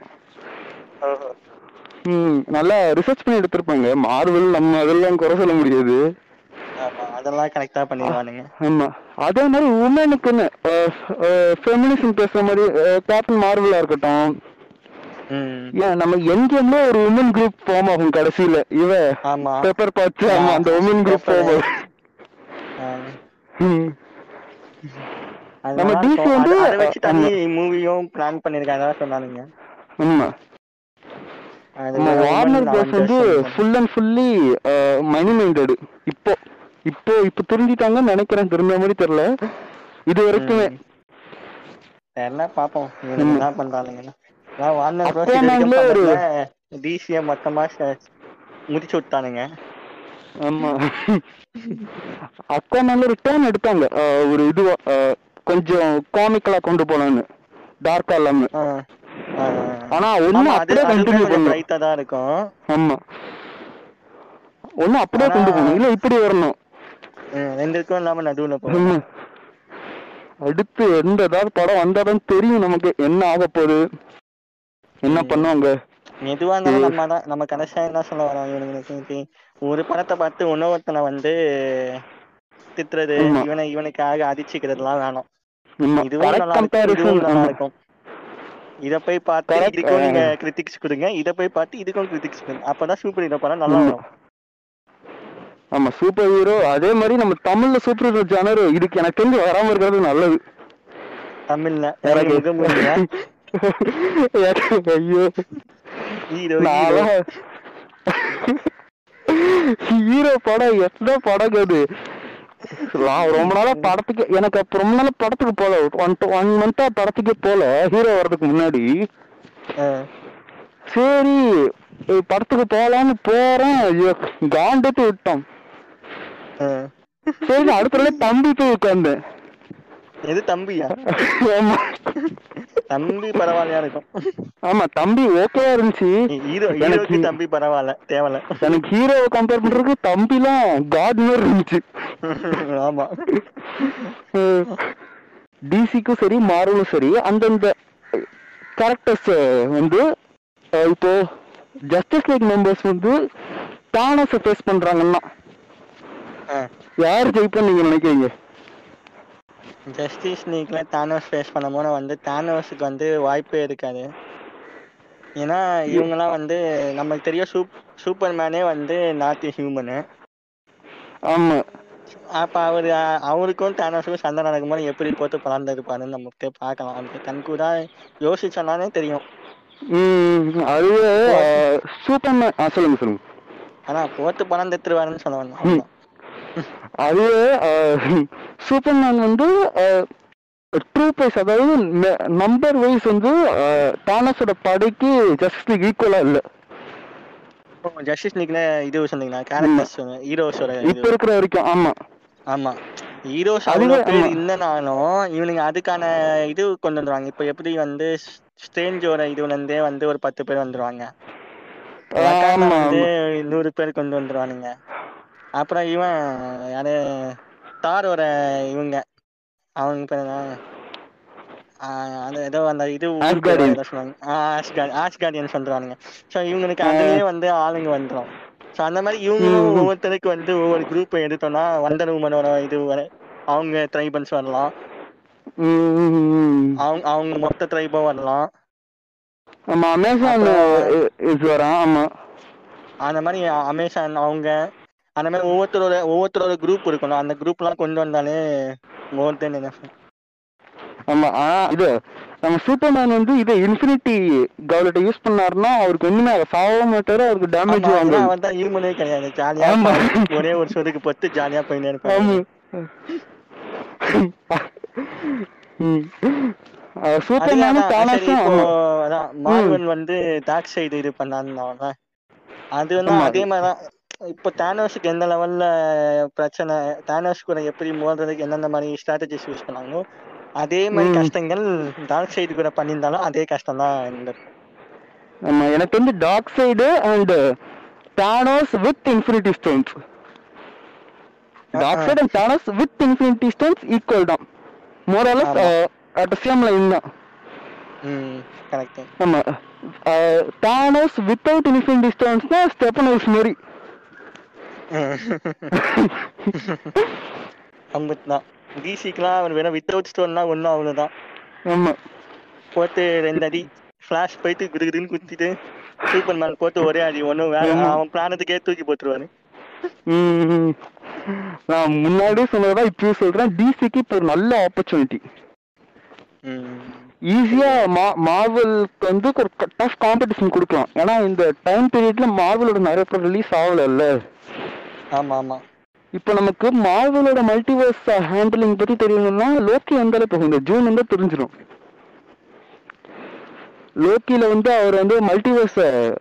ம் நல்லா ரிசர்ச் பண்ணி எடுத்திருப்பாங்க மார்வல் நம்ம அதெல்லாம் குறை சொல்ல முடியாது ஆமா அதெல்லாம் கரெக்டா பண்ணிடுவானுங்க ஆமா அதே மாதிரி உமனுக்குன்னு ஃபெமினிசம் பேசுற மாதிரி கேப்டன் மார்வலா இருக்கட்டும் ம் ஏன் நம்ம எங்கேயுமே ஒரு உமன் குரூப் ஃபார்ம் ஆகும் கடைசியில இவ ஆமா பேப்பர் பார்த்து ஆமா அந்த உமன் குரூப் Pepper. ஃபார்ம் ஆகும் ஆ. ம். அது நம்ம நல்லா DC இருக்கும். வந்து, அது- அதை வச்சு தனி ஆமா. மூவியும் பிளான் பண்ணிருக்காங்க சொன்னானுங்க ஆமா அது நம்ம வேற வார்னர் women ப்ரோஸ் வந்து Avengers full and fully money minded இப்போ இப்போ இப்போ திருந்திட்டாங்கன்னு நினைக்கிறேன் திரும்ப மாதிரி தெரியல இது வரைக்குமே ம். தெரியல பாப்போம் இவனுங்க ம். என்ன பண்றானுங்கன்னு அதான் வார்னர் அப்போ ப்ரோஸ் நாங்களே ஒரு- டிசிய மொத்தமா ச- முடிச்சு விட்டானுங்க ஆமா அக்கா நல்ல ஒரு டேர்ன் எடுத்தாங்க அஹ், ஒரு இதுவா அஹ், கொஞ்சம் காமிக்கலா கொண்டு போலான்னு டார்க்கா இல்லாம ஆ. ஆ. ஆனா ஆமா, ஒன்னும் அது அப்படியே அதுவுமே கண்டினியூ கொஞ்சம் பண்ணும் பிரைட்டா தான் இருக்கும் ஆமா ஒன்னும் அப்படியே ஆனா- கொண்டு போகணும் இல்ல இப்படி வரணும் ம், ரெண்டுக்கும் இல்லாம நடுவுல போகும் ஆமா. அடுத்து எந்த ஏதாவது படம் வந்தாதான் தெரியும் நமக்கு என்ன ஆக போகுது என்ன ம். பண்ணுவாங்க எதுவா இருந்தாலும் ம். நம்ம தான் நம்ம கடைசியா என்ன சொல்ல வரோம் இவனுங்களுக்கு ஒரு படத்தை பார்த்து இன்னொருத்தனை வந்து திட்டுறது ஆமா. இவனை இவனுக்காக அடிச்சுக்கிறதுலாம் வேணாம் ஆமா இதுவும் கரெக்ட் நல்லா இருக்கும் கம்பேரிசன் இதுவும் நல்லா இருக்கும் இத போய் பார்த்து Correct, இதுக்கும் நீங்க ஆ. கிரிட்டிக்ஸ் கொடுங்க இத போய் பார்த்து இதுக்கும் கிரிட்டிக்ஸ் கொடுங்க அப்பதான் சூப்பர் ஹீரோ படம் நல்லா ஆமா. வரும் ஆமா சூப்பர் ஹீரோ அதே மாதிரி நம்ம தமிழ்ல சூப்பர் ஹீரோ ஜானர் இதுக்கு எனக்கு தெரிஞ்சு வராம இருக்கிறது நல்லது தமிழ்ல எனக்கு மிக முடியல எனக்கு ஐயோ ஹீரோ ஹீரோ நான் ஹீரோ படம் எத்தனை படம் அது நான் ரொம்ப நாளா படத்துக்கு எனக்கு அப்ப ரொம்ப நாளா படத்துக்கு போல ஒன் ஒன் மந்தா படத்துக்கே போல ஹீரோ வர்றதுக்கு முன்னாடி சரி ஏய், படத்துக்கு போலான்னு போறேன் ஐயோ, காண்டத்து விட்டோம் சரி நான் அடுத்த நாளே தம்பி போய் உட்கார்ந்தேன் எது தம்பியா ஆமா தம்பி பரவாயில்லையா இருக்கும் ஆமா தம்பி ஓகேவா இருந்துச்சு ஹீரோ எனக்கு- ஹீரோக்கு தம்பி பரவாயில்ல தேவல எனக்கு ஹீரோவை கம்பேர் பண்றதுக்கு தம்பிலாம் காட் மாதிரி இருந்துச்சு ஆமா டிசிக்கும் சரி மார்வலும் சரி அந்தந்த கேரக்டர்ஸ் வந்து அஹ், இப்போ ஜஸ்டிஸ் லீக் மெம்பர்ஸ் வந்து தானஸை ஃபேஸ் பண்றாங்கன்னா யார் ஜெயிப்பா நீங்க நினைக்கிறீங்க ஜஸ்டிஸ் லீக்ல தானோஸ் ஃபேஸ் பண்ணும்போது வந்து தானோஸுக்கு வந்து வாய்ப்பே இருக்காது ஏன்னா இவங்கெல்லாம் வந்து நமக்கு தெரியும் சூப் சூப்பர் மேனே வந்து நாட் ஹியூமனு ஆமா அப்ப அவரு அஹ், அவருக்கும் தானோஸுக்கும் சண்டை நடக்கும்போது எப்படி போட்டு பறந்துருப்பாருன்னு நம்ம போய் பார்க்கலாம் அது கண்கூடா யோசிச்சோம்னாலே தெரியும் ம் அதுவே சூப்பர்மேன் ஆ சொல்லுங்க சொல்லுங்க ஆனா போட்டு பணம் தெத்துருவாருன்னு சொல்ல வந்தேன் ம். அதுவே சூப்பர்மேன் வந்து ட்ரூ பேஸ் அதாவது நம்பர் வைஸ் வந்து தானஸோட படைக்கு ஜஸ்டிஸ் ஈக்குவலா இல்ல ஜஸ்டிஸ் லீக்ல இது சொன்னீங்கன்னா கேரக்டர்ஸ் ஹீரோஸோட இப்ப இது இருக்கிற வரைக்கும் ஆமா ஆமா ஹீரோஸ் அதுவே, அவ்வளோ பேர் ஆமா. இல்லைனாலும் இவனுங்க அதுக்கான இது கொண்டு வந்துருவாங்க இப்போ எப்படி வந்து ஸ்ட்ரேஞ்சோட இதுல இருந்தே வந்து ஒரு பத்து பேர் வந்துருவாங்க வக்காண்டா ஆமா வந்து ஆமா. நூறு பேர் கொண்டு வந்துருவானுங்க அப்புறம் இவன் யாரு தாரோட இவங்க அவங்க பேர் என்ன ஆஹ் அது ஏதோ அந்த இது ஊர் பேர் Asgardians. ஏதோ சொல்லுவாங்க ஆஷ்கார்ட் ஆஷ்கார்டியன்ஸ் வந்துருவானுங்க ஸோ இவங்களுக்கு அதுலயே வந்து ஆளுங்க வந்துரும் ஸோ அந்த மாதிரி இவங்களும் ம். ஒவ்வொருத்தருக்கு வந்து ஒவ்வொரு குரூப் எடுத்தோம்னா வண்டர் உமனோட இது வர அவங்க ட்ரைபல்ஸ் வரலாம் ம், ம், ம். அவங்க அவங்க மொத்த ட்ரைபும் வரலாம் ஆமா அமேசான் அப்புறம் இது வரான் ஆமா அந்த மாதிரி அமேசான் அவங்க அந்த மாதிரி ஒவ்வொருத்தரோட ஒவ்வொருத்தரோட குரூப் இருக்கணும் அந்த குரூப்லாம் கொண்டு வந்தாலே மோர் தென் என்ன ஆமா ஆ இது நம்ம சூப்பர்மேன் வந்து இது இன்ஃபினிட்டி கவலட்டை யூஸ் பண்ணாருன்னா அவருக்கு ஒண்ணுமே ஆகாது. சாவவே மாட்டாரு அவருக்கு டேமேஜ் ஆமா வாங்க அவன் தான் ஹியூமனே கிடையாது ஜாலியா ஆமா. ஒரே ஒரு சொதுக்கு பொத்து ஜாலியா போயினே ஆமா இருப்பாங்க சூப்பர்மேனும் அதுதான் சரி தானஸும் இப்போ ஆமா அதான் மார்வல் வந்து டார்க் சைடு இது பண்ணாருந்தாங்க அது வந்து ஆமா. அதே மாதிரிதான் இப்போ தானோஸுக்கு எந்த லெவல்ல பிரச்சனை தானோஸ் கூட எப்படி மோதுறதுக்கு எந்தெந்த மாதிரி ஸ்ட்ராட்டஜிஸ் யூஸ் பண்ணாங்களோ அதே மாதிரி ம். கஷ்டங்கள் டார்க் சைடு கூட பண்ணியிருந்தாலும் அதே கஷ்டம் தான் இருந்திருக்கும் ஆமா எனக்கு வந்து dark side and Thanos with infinity stones dark side and Thanos with infinity stones equal தான் மோரலஸ் ஆமா. அட் சேம் லைன் தான் ம் கரெக்ட் ஆமா தானோஸ் வித்தவுட் இன்ஃபினிட்டி ஸ்டோன்ஸ்னா ஸ்டெப்பன் ஹவுஸ் மாதிரி அம்புட் தான் டிசிக்கெலாம் அவர் வேணா வித்தவுட் ஸ்டோன்னா ஒன்றும் அவ்வளோதான் ஆமா போட்டு ரெண்டு அடி ஃப்ளாஷ் போயிட்டு குடுகுடுன்னு குத்திட்டு சூப்பர்மேன் போட்டு ஒரே அடி ஒன்றும் வேற ஆமா. அவன் பிளானத்துக்கே தூக்கி போட்டுருவாரு ம். நான் முன்னாடியே சொன்னதான் இப்பயும் சொல்றேன் டிசிக்கு இப்போ ஒரு நல்ல ஆப்பர்ச்சுனிட்டி ம் ஈஸியா மா மார்வலுக்கு வந்து ஒரு டஃப் காம்படிஷன் கொடுக்கலாம் ஏன்னா இந்த டைம் பீரியட்ல மார்வலோட நிறைய பேர் ரிலீஸ் ஆகல ஆமா ஆமா இப்போ நமக்கு மார்வலோட மல்டிவர்ஸ் ஹேண்டிலிங் பத்தி தெரியணும்னா லோக்கி வந்தாலே போகும் இந்த ஜூன் வந்து தெரிஞ்சிடும் லோக்கில வந்து அவர் வந்து மல்டிவர்ஸ்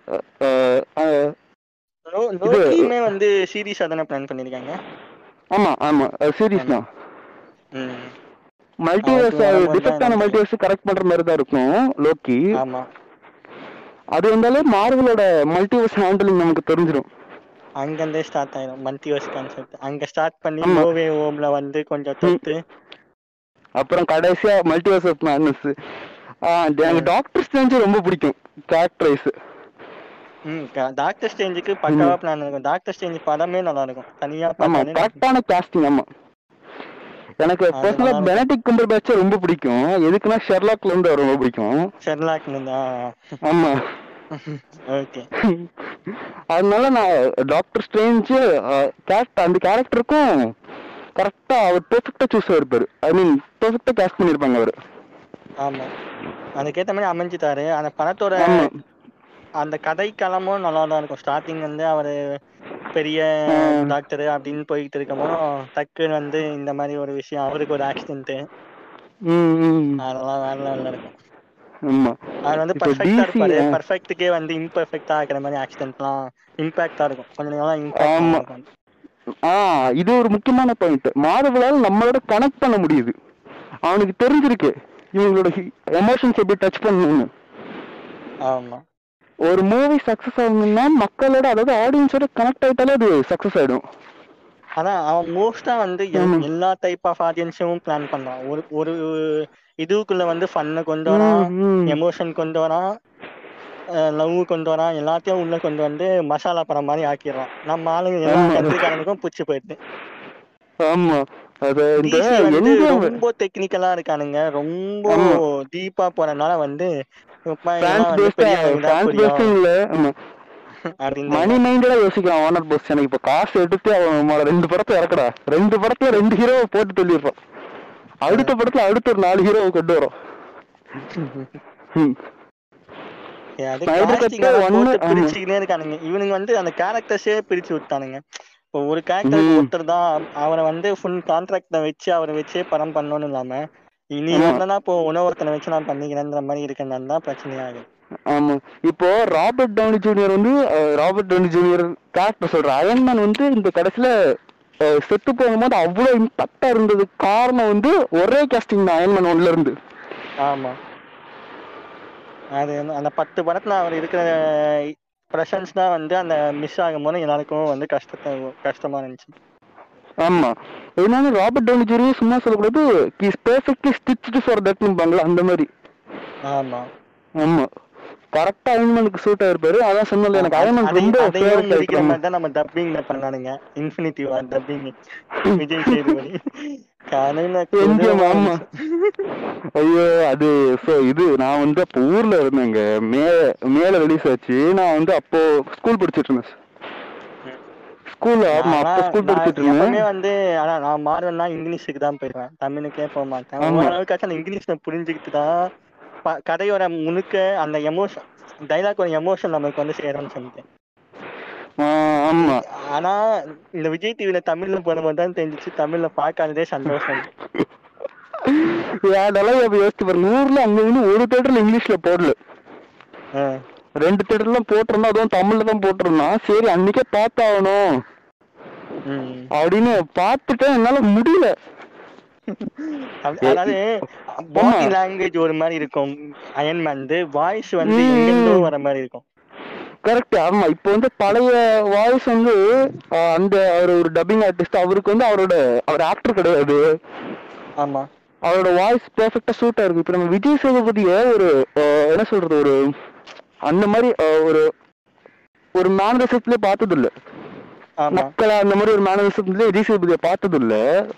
லோ- லோக்கியுமே வந்து சீரியஸா தானே பிளான் பண்ணிருக்காங்க ஆமா ஆமா சீரியஸ் தான் ம் மல்டிவர்ஸ் அவருக்கு வரும்போது டிஃபெக்ட் தான் ஆன எனக்கு- மல்டிவர்ஸ் கரெக்ட் பண்ற மாதிரி தான் இருக்கும் லோக்கி ஆமா அது வந்தாலே மார்வலோட மல்டிவர்ஸ் ஹேண்டிலிங் நமக்கு தெரிஞ்சிடும் அங்கிருந்தே ஸ்டார்ட் ஆயிரும் மல்டிவர்ஸ் கான்செப்ட் அங்க ஸ்டார்ட் பண்ணி ஆமா. நோவே ஓம்ல வந்து கொஞ்சம் தொட்டு அப்புறம் கடைசியா மல்டிவர்ஸ் ஆஃப் மேட்னஸ் எனக்கு ம். டாக்டர் ஸ்ட்ரேஞ்ச் ரொம்ப பிடிக்கும் கேரக்டரைஸ் ம் டாக்டர் ஸ்டேஞ்சுக்கு பக்காவா பிளான் இருக்கும் டாக்டர் ஸ்டேஞ்ச் படமே நல்லா இருக்கும் தனியா ஆமா பார்த்தாலே கரெக்டான காஸ்டிங் ஆமா எனக்கு அது பர்சனலா நல்லா இருக்கும். பெனடிக் கம்பர் பேட்ச ரொம்ப பிடிக்கும் எதுக்குன்னா ஷெர்லாக்ல இருந்து அவர் ரொம்ப பிடிக்கும் ஷெர்லாக்னு தான் ஆமா ஓகே அதனால நான் டாக்டர் ஸ்ட்ரேஞ்ச் கேரக்டர் அந்த கேரக்டருக்கும் கரெக்டா அவர் பெர்ஃபெக்டா சூஸ் ஆயிருப்பாரு ஐ மீன் பெர்ஃபெக்டா கேஸ்ட் பண்ணிருப்பாங்க அவர் ஆமா அதுக்கேத்த மாதிரி அமைஞ்சுட்டாரு அந்த படத்தோட ஆமா அந்த கதை களமும் நல்லா தான் இருக்கும் ஸ்டார்டிங் வந்து அவரு பெரிய ஆ. டாக்டர் அப்படின்னு போயிட்டு இருக்கும்போது டக்குன்னு வந்து இந்த மாதிரி ஒரு விஷயம் அவருக்கு ஒரு ஆக்சிடென்ட் ம், ம். அதெல்லாம் வேற லெவல்ல இருக்கும் ஆமா அவர் வந்து இப்போ பர்ஃபெக்டா DC இருப்பாரு ஆ. பர்ஃபெக்ட்டுக்கே வந்து இம்பர்ஃபெக்டா ஆக்குற மாதிரி ஆக்சிடென்ட்லாம் இம்பாக்டா இருக்கும் கொஞ்சம் நேரம் ஆமா. இம்பாக்ட் இருக்கும் ஆ இது ஒரு முக்கியமான பாயிண்ட் மாதவளால் நம்மளோட கனெக்ட் பண்ண முடியுது அவனுக்கு தெரிஞ்சிருக்கு இவங்களோட எமோஷன்ஸ் எப்படி டச் பண்ணணும்னு ஆமா ஒரு மூவி சக்சஸ் ஆகணும்னா மக்களோட அதாவது ஆடியன்ஸோட கனெக்ட் ஆயிட்டாலே அது சக்சஸ் ஆயிடும் அதான் அவன் மோஸ்டா வந்து எல்- ஆமா. எல்லா டைப் ஆஃப் ஆடியன்ஸும் பிளான் பண்றான் ஒரு ஒரு இதுக்குள்ள வந்து ஃபன்னு கொண்டு வரான் ம், ம். எமோஷன் கொண்டு வரான் லவ் கொண்டு வரான் எல்லாத்தையும் உள்ள கொண்டு வந்து மசாலா படம் மாதிரி ஆக்கிடுறான் நம்ம ஆளுங்க எல்லா ஆமா. கத்திரிக்காரனுக்கும் பிடிச்சி போயிடுது ஆமா அது இந்த DC வந்து எங்க ரொம்ப டெக்னிக்கலா இருக்கானுங்க ரொம்ப ஆமா. டீப்பா போறதுனால வந்து இப்ப இதெல்லாம் ஃபேன்ஸ் வந்து பேஸ்டா பெரியவங்களுக்கு தான் ஃபேன்ஸ் புரியும் பேஸ்டும் இல்ல ஆமா அப்படின்னு மணி மைண்டடா யோசிக்கிறான் ஓனர் போஸ் எனக்கு இப்ப காசு எடுத்து அவன் மொத ரெண்டு படத்தை இறக்கடா ரெண்டு படத்துல ரெண்டு ஹீரோவை போட்டு தள்ளிடுறான் அடுத்த படத்துல அடுத்த ஒரு நாலு ஹீரோவை கொண்டு வரும் ம். அது Snyder Cut casting எல்லாம் ஒண்ணு, போட்டு ஆமா. பிரிச்சுக்கினே இருக்கானுங்க இவனுங்க வந்து அந்த கேரக்டர்ஸே பிரிச்சு விட்டானுங்க இப்போ ஒரு கேரக்டர் ம். ஒருத்தர் தான் அவரை வந்து ஃபுல் கான்ட்ராக்ட வச்சு அவரை வச்சே படம் பண்ணணும்னு இல்லாம இனி ஆமா. வரலன்னா இப்போ உணவொருத்தனை வச்சு நான் பண்ணிக்கிறேன்ற மாதிரி இருக்கிறது தான் பிரச்சனையாகுது ஆமா இப்போ ராபர்ட் டவுனி ஜூனியர் வந்து அஹ், ராபர்ட் டவுனி ஜூனியர் கேரக்டர் சொல்ற அயன்மேன் வந்து இந்த கடைசியில அஹ், செத்து போகும்போது அவ்வளவு இம்பாக்டா இருந்தது காரணம் வந்து ஒரே கேஸ்டிங் தான் அயன்மேன் ஒன்ல இருந்து ஆமா அது வந்து அந்த பத்து படத்துல அவர் இருக்கிற ப்ரெசன்ஸ் தான் வந்து அந்த மிஸ் ஆகும் போது எல்லாருக்கும் வந்து கஷ்டத்தை கஷ்டமா இருந்துச்சு ஆமா இதனால ராபர்ட் டவுனி ஜூனியர் சும்மா சொல்லக்கூடாது இஸ் பெர்ஃபெக்ட்லி ஸ்டிச்டு ஃபார் தட்னுபாங்களா அந்த மாதிரி ஆமா ஆமா கரெக்டா அயன்மேனுக்கு சூட் ஆயிருப்பாரு அதான் சொன்னல எனக்கு அயன்மேன் அதையும் ரொம்ப அதையும் ஃபேவரட் முடிக்கிற மாதிரி தான் நம்ம டப்பிங்ல பண்ணானுங்க Infinity War dubbing Vijay Sethupathi கலையில எம்ஜிஎம் ஆமா ஐயோ அது so இது நான் வந்து அப்போ ஊர்ல இருந்தேங்க மே மேல ரிலீஸ் ஆச்சு நான் வந்து அப்போ ஸ்கூல் படிச்சிட்டு இருந்தேன் ஸ்கூல் ஆமா அப்போ ஸ்கூல் படிச்சிட்டு எப்பவுமே இருந்தேன் வந்து ஆனா நான் மாறுவேன்னா இங்கிலீஷுக்கு தான் போயிடுவேன் தமிழுக்கே போக மாட்டேன் ஆமா. ஓரளவுக்காச்சும் அந்த இங்கிலீஷ்ல புரிஞ்சுக்கிட்டு தான் ப- கதையோட முழுக்க அந்த எமோஷன் டைலாக் ஒரு எமோஷன் நமக்கு வந்து சேரும்னு சொல்லிட்டு ஆ, ஆமா ஆனா இந்த விஜய் டிவில தமிழ்ல போடும்போது தான் தெரிஞ்சிச்சு தமிழ்ல பார்க்காததே சந்தோஷம் அதெல்லாம் இப்ப யோசிச்சு பாருங்க ஊர்ல அங்க இருந்து ஒரு தேட்டர்ல இங்கிலீஷ்ல போடல ஆ. ரெண்டு தேட்டர்ல போட்டிருந்தா அதுவும் தமிழ்ல தான் போட்டிருந்தான் சரி அன்னைக்கே பார்த்தாகணும் ம். அப்படின்னு பார்த்துட்டேன் என்னால முடியல அப்படி- அதாவது பாடி லாங்குவேஜ் ஒரு மாதிரி இருக்கும் அயன்மேன் வாய்ஸ் வந்து ம். எங்கிருந்தோ வர மாதிரி இருக்கும் கரெக்ட் ஆமா இப்போ வந்து பழைய வாய்ஸ் வந்து ஆஹ், அந்த அவர் ஒரு டப்பிங் ஆர்டிஸ்ட் அவருக்கு வந்து அவரோட அவர் ஆக்டர் கிடையாது ஆமா அவரோட வாய்ஸ் பெர்ஃபெக்டா சூட்டா இருக்கு இப்போ நம்ம விஜய் சேதுபதிய ஒரு ஆஹ், என்ன சொல்றது ஒரு அந்த மாதிரி ஆஹ், ஒரு ஒரு மேனரிசத்துல பார்த்தது இல்ல ஆமா மக்களா அந்த மாதிரி ஒரு மேனரிசத்துல விஜய் சேதுபதியை பார்த்தது இல்ல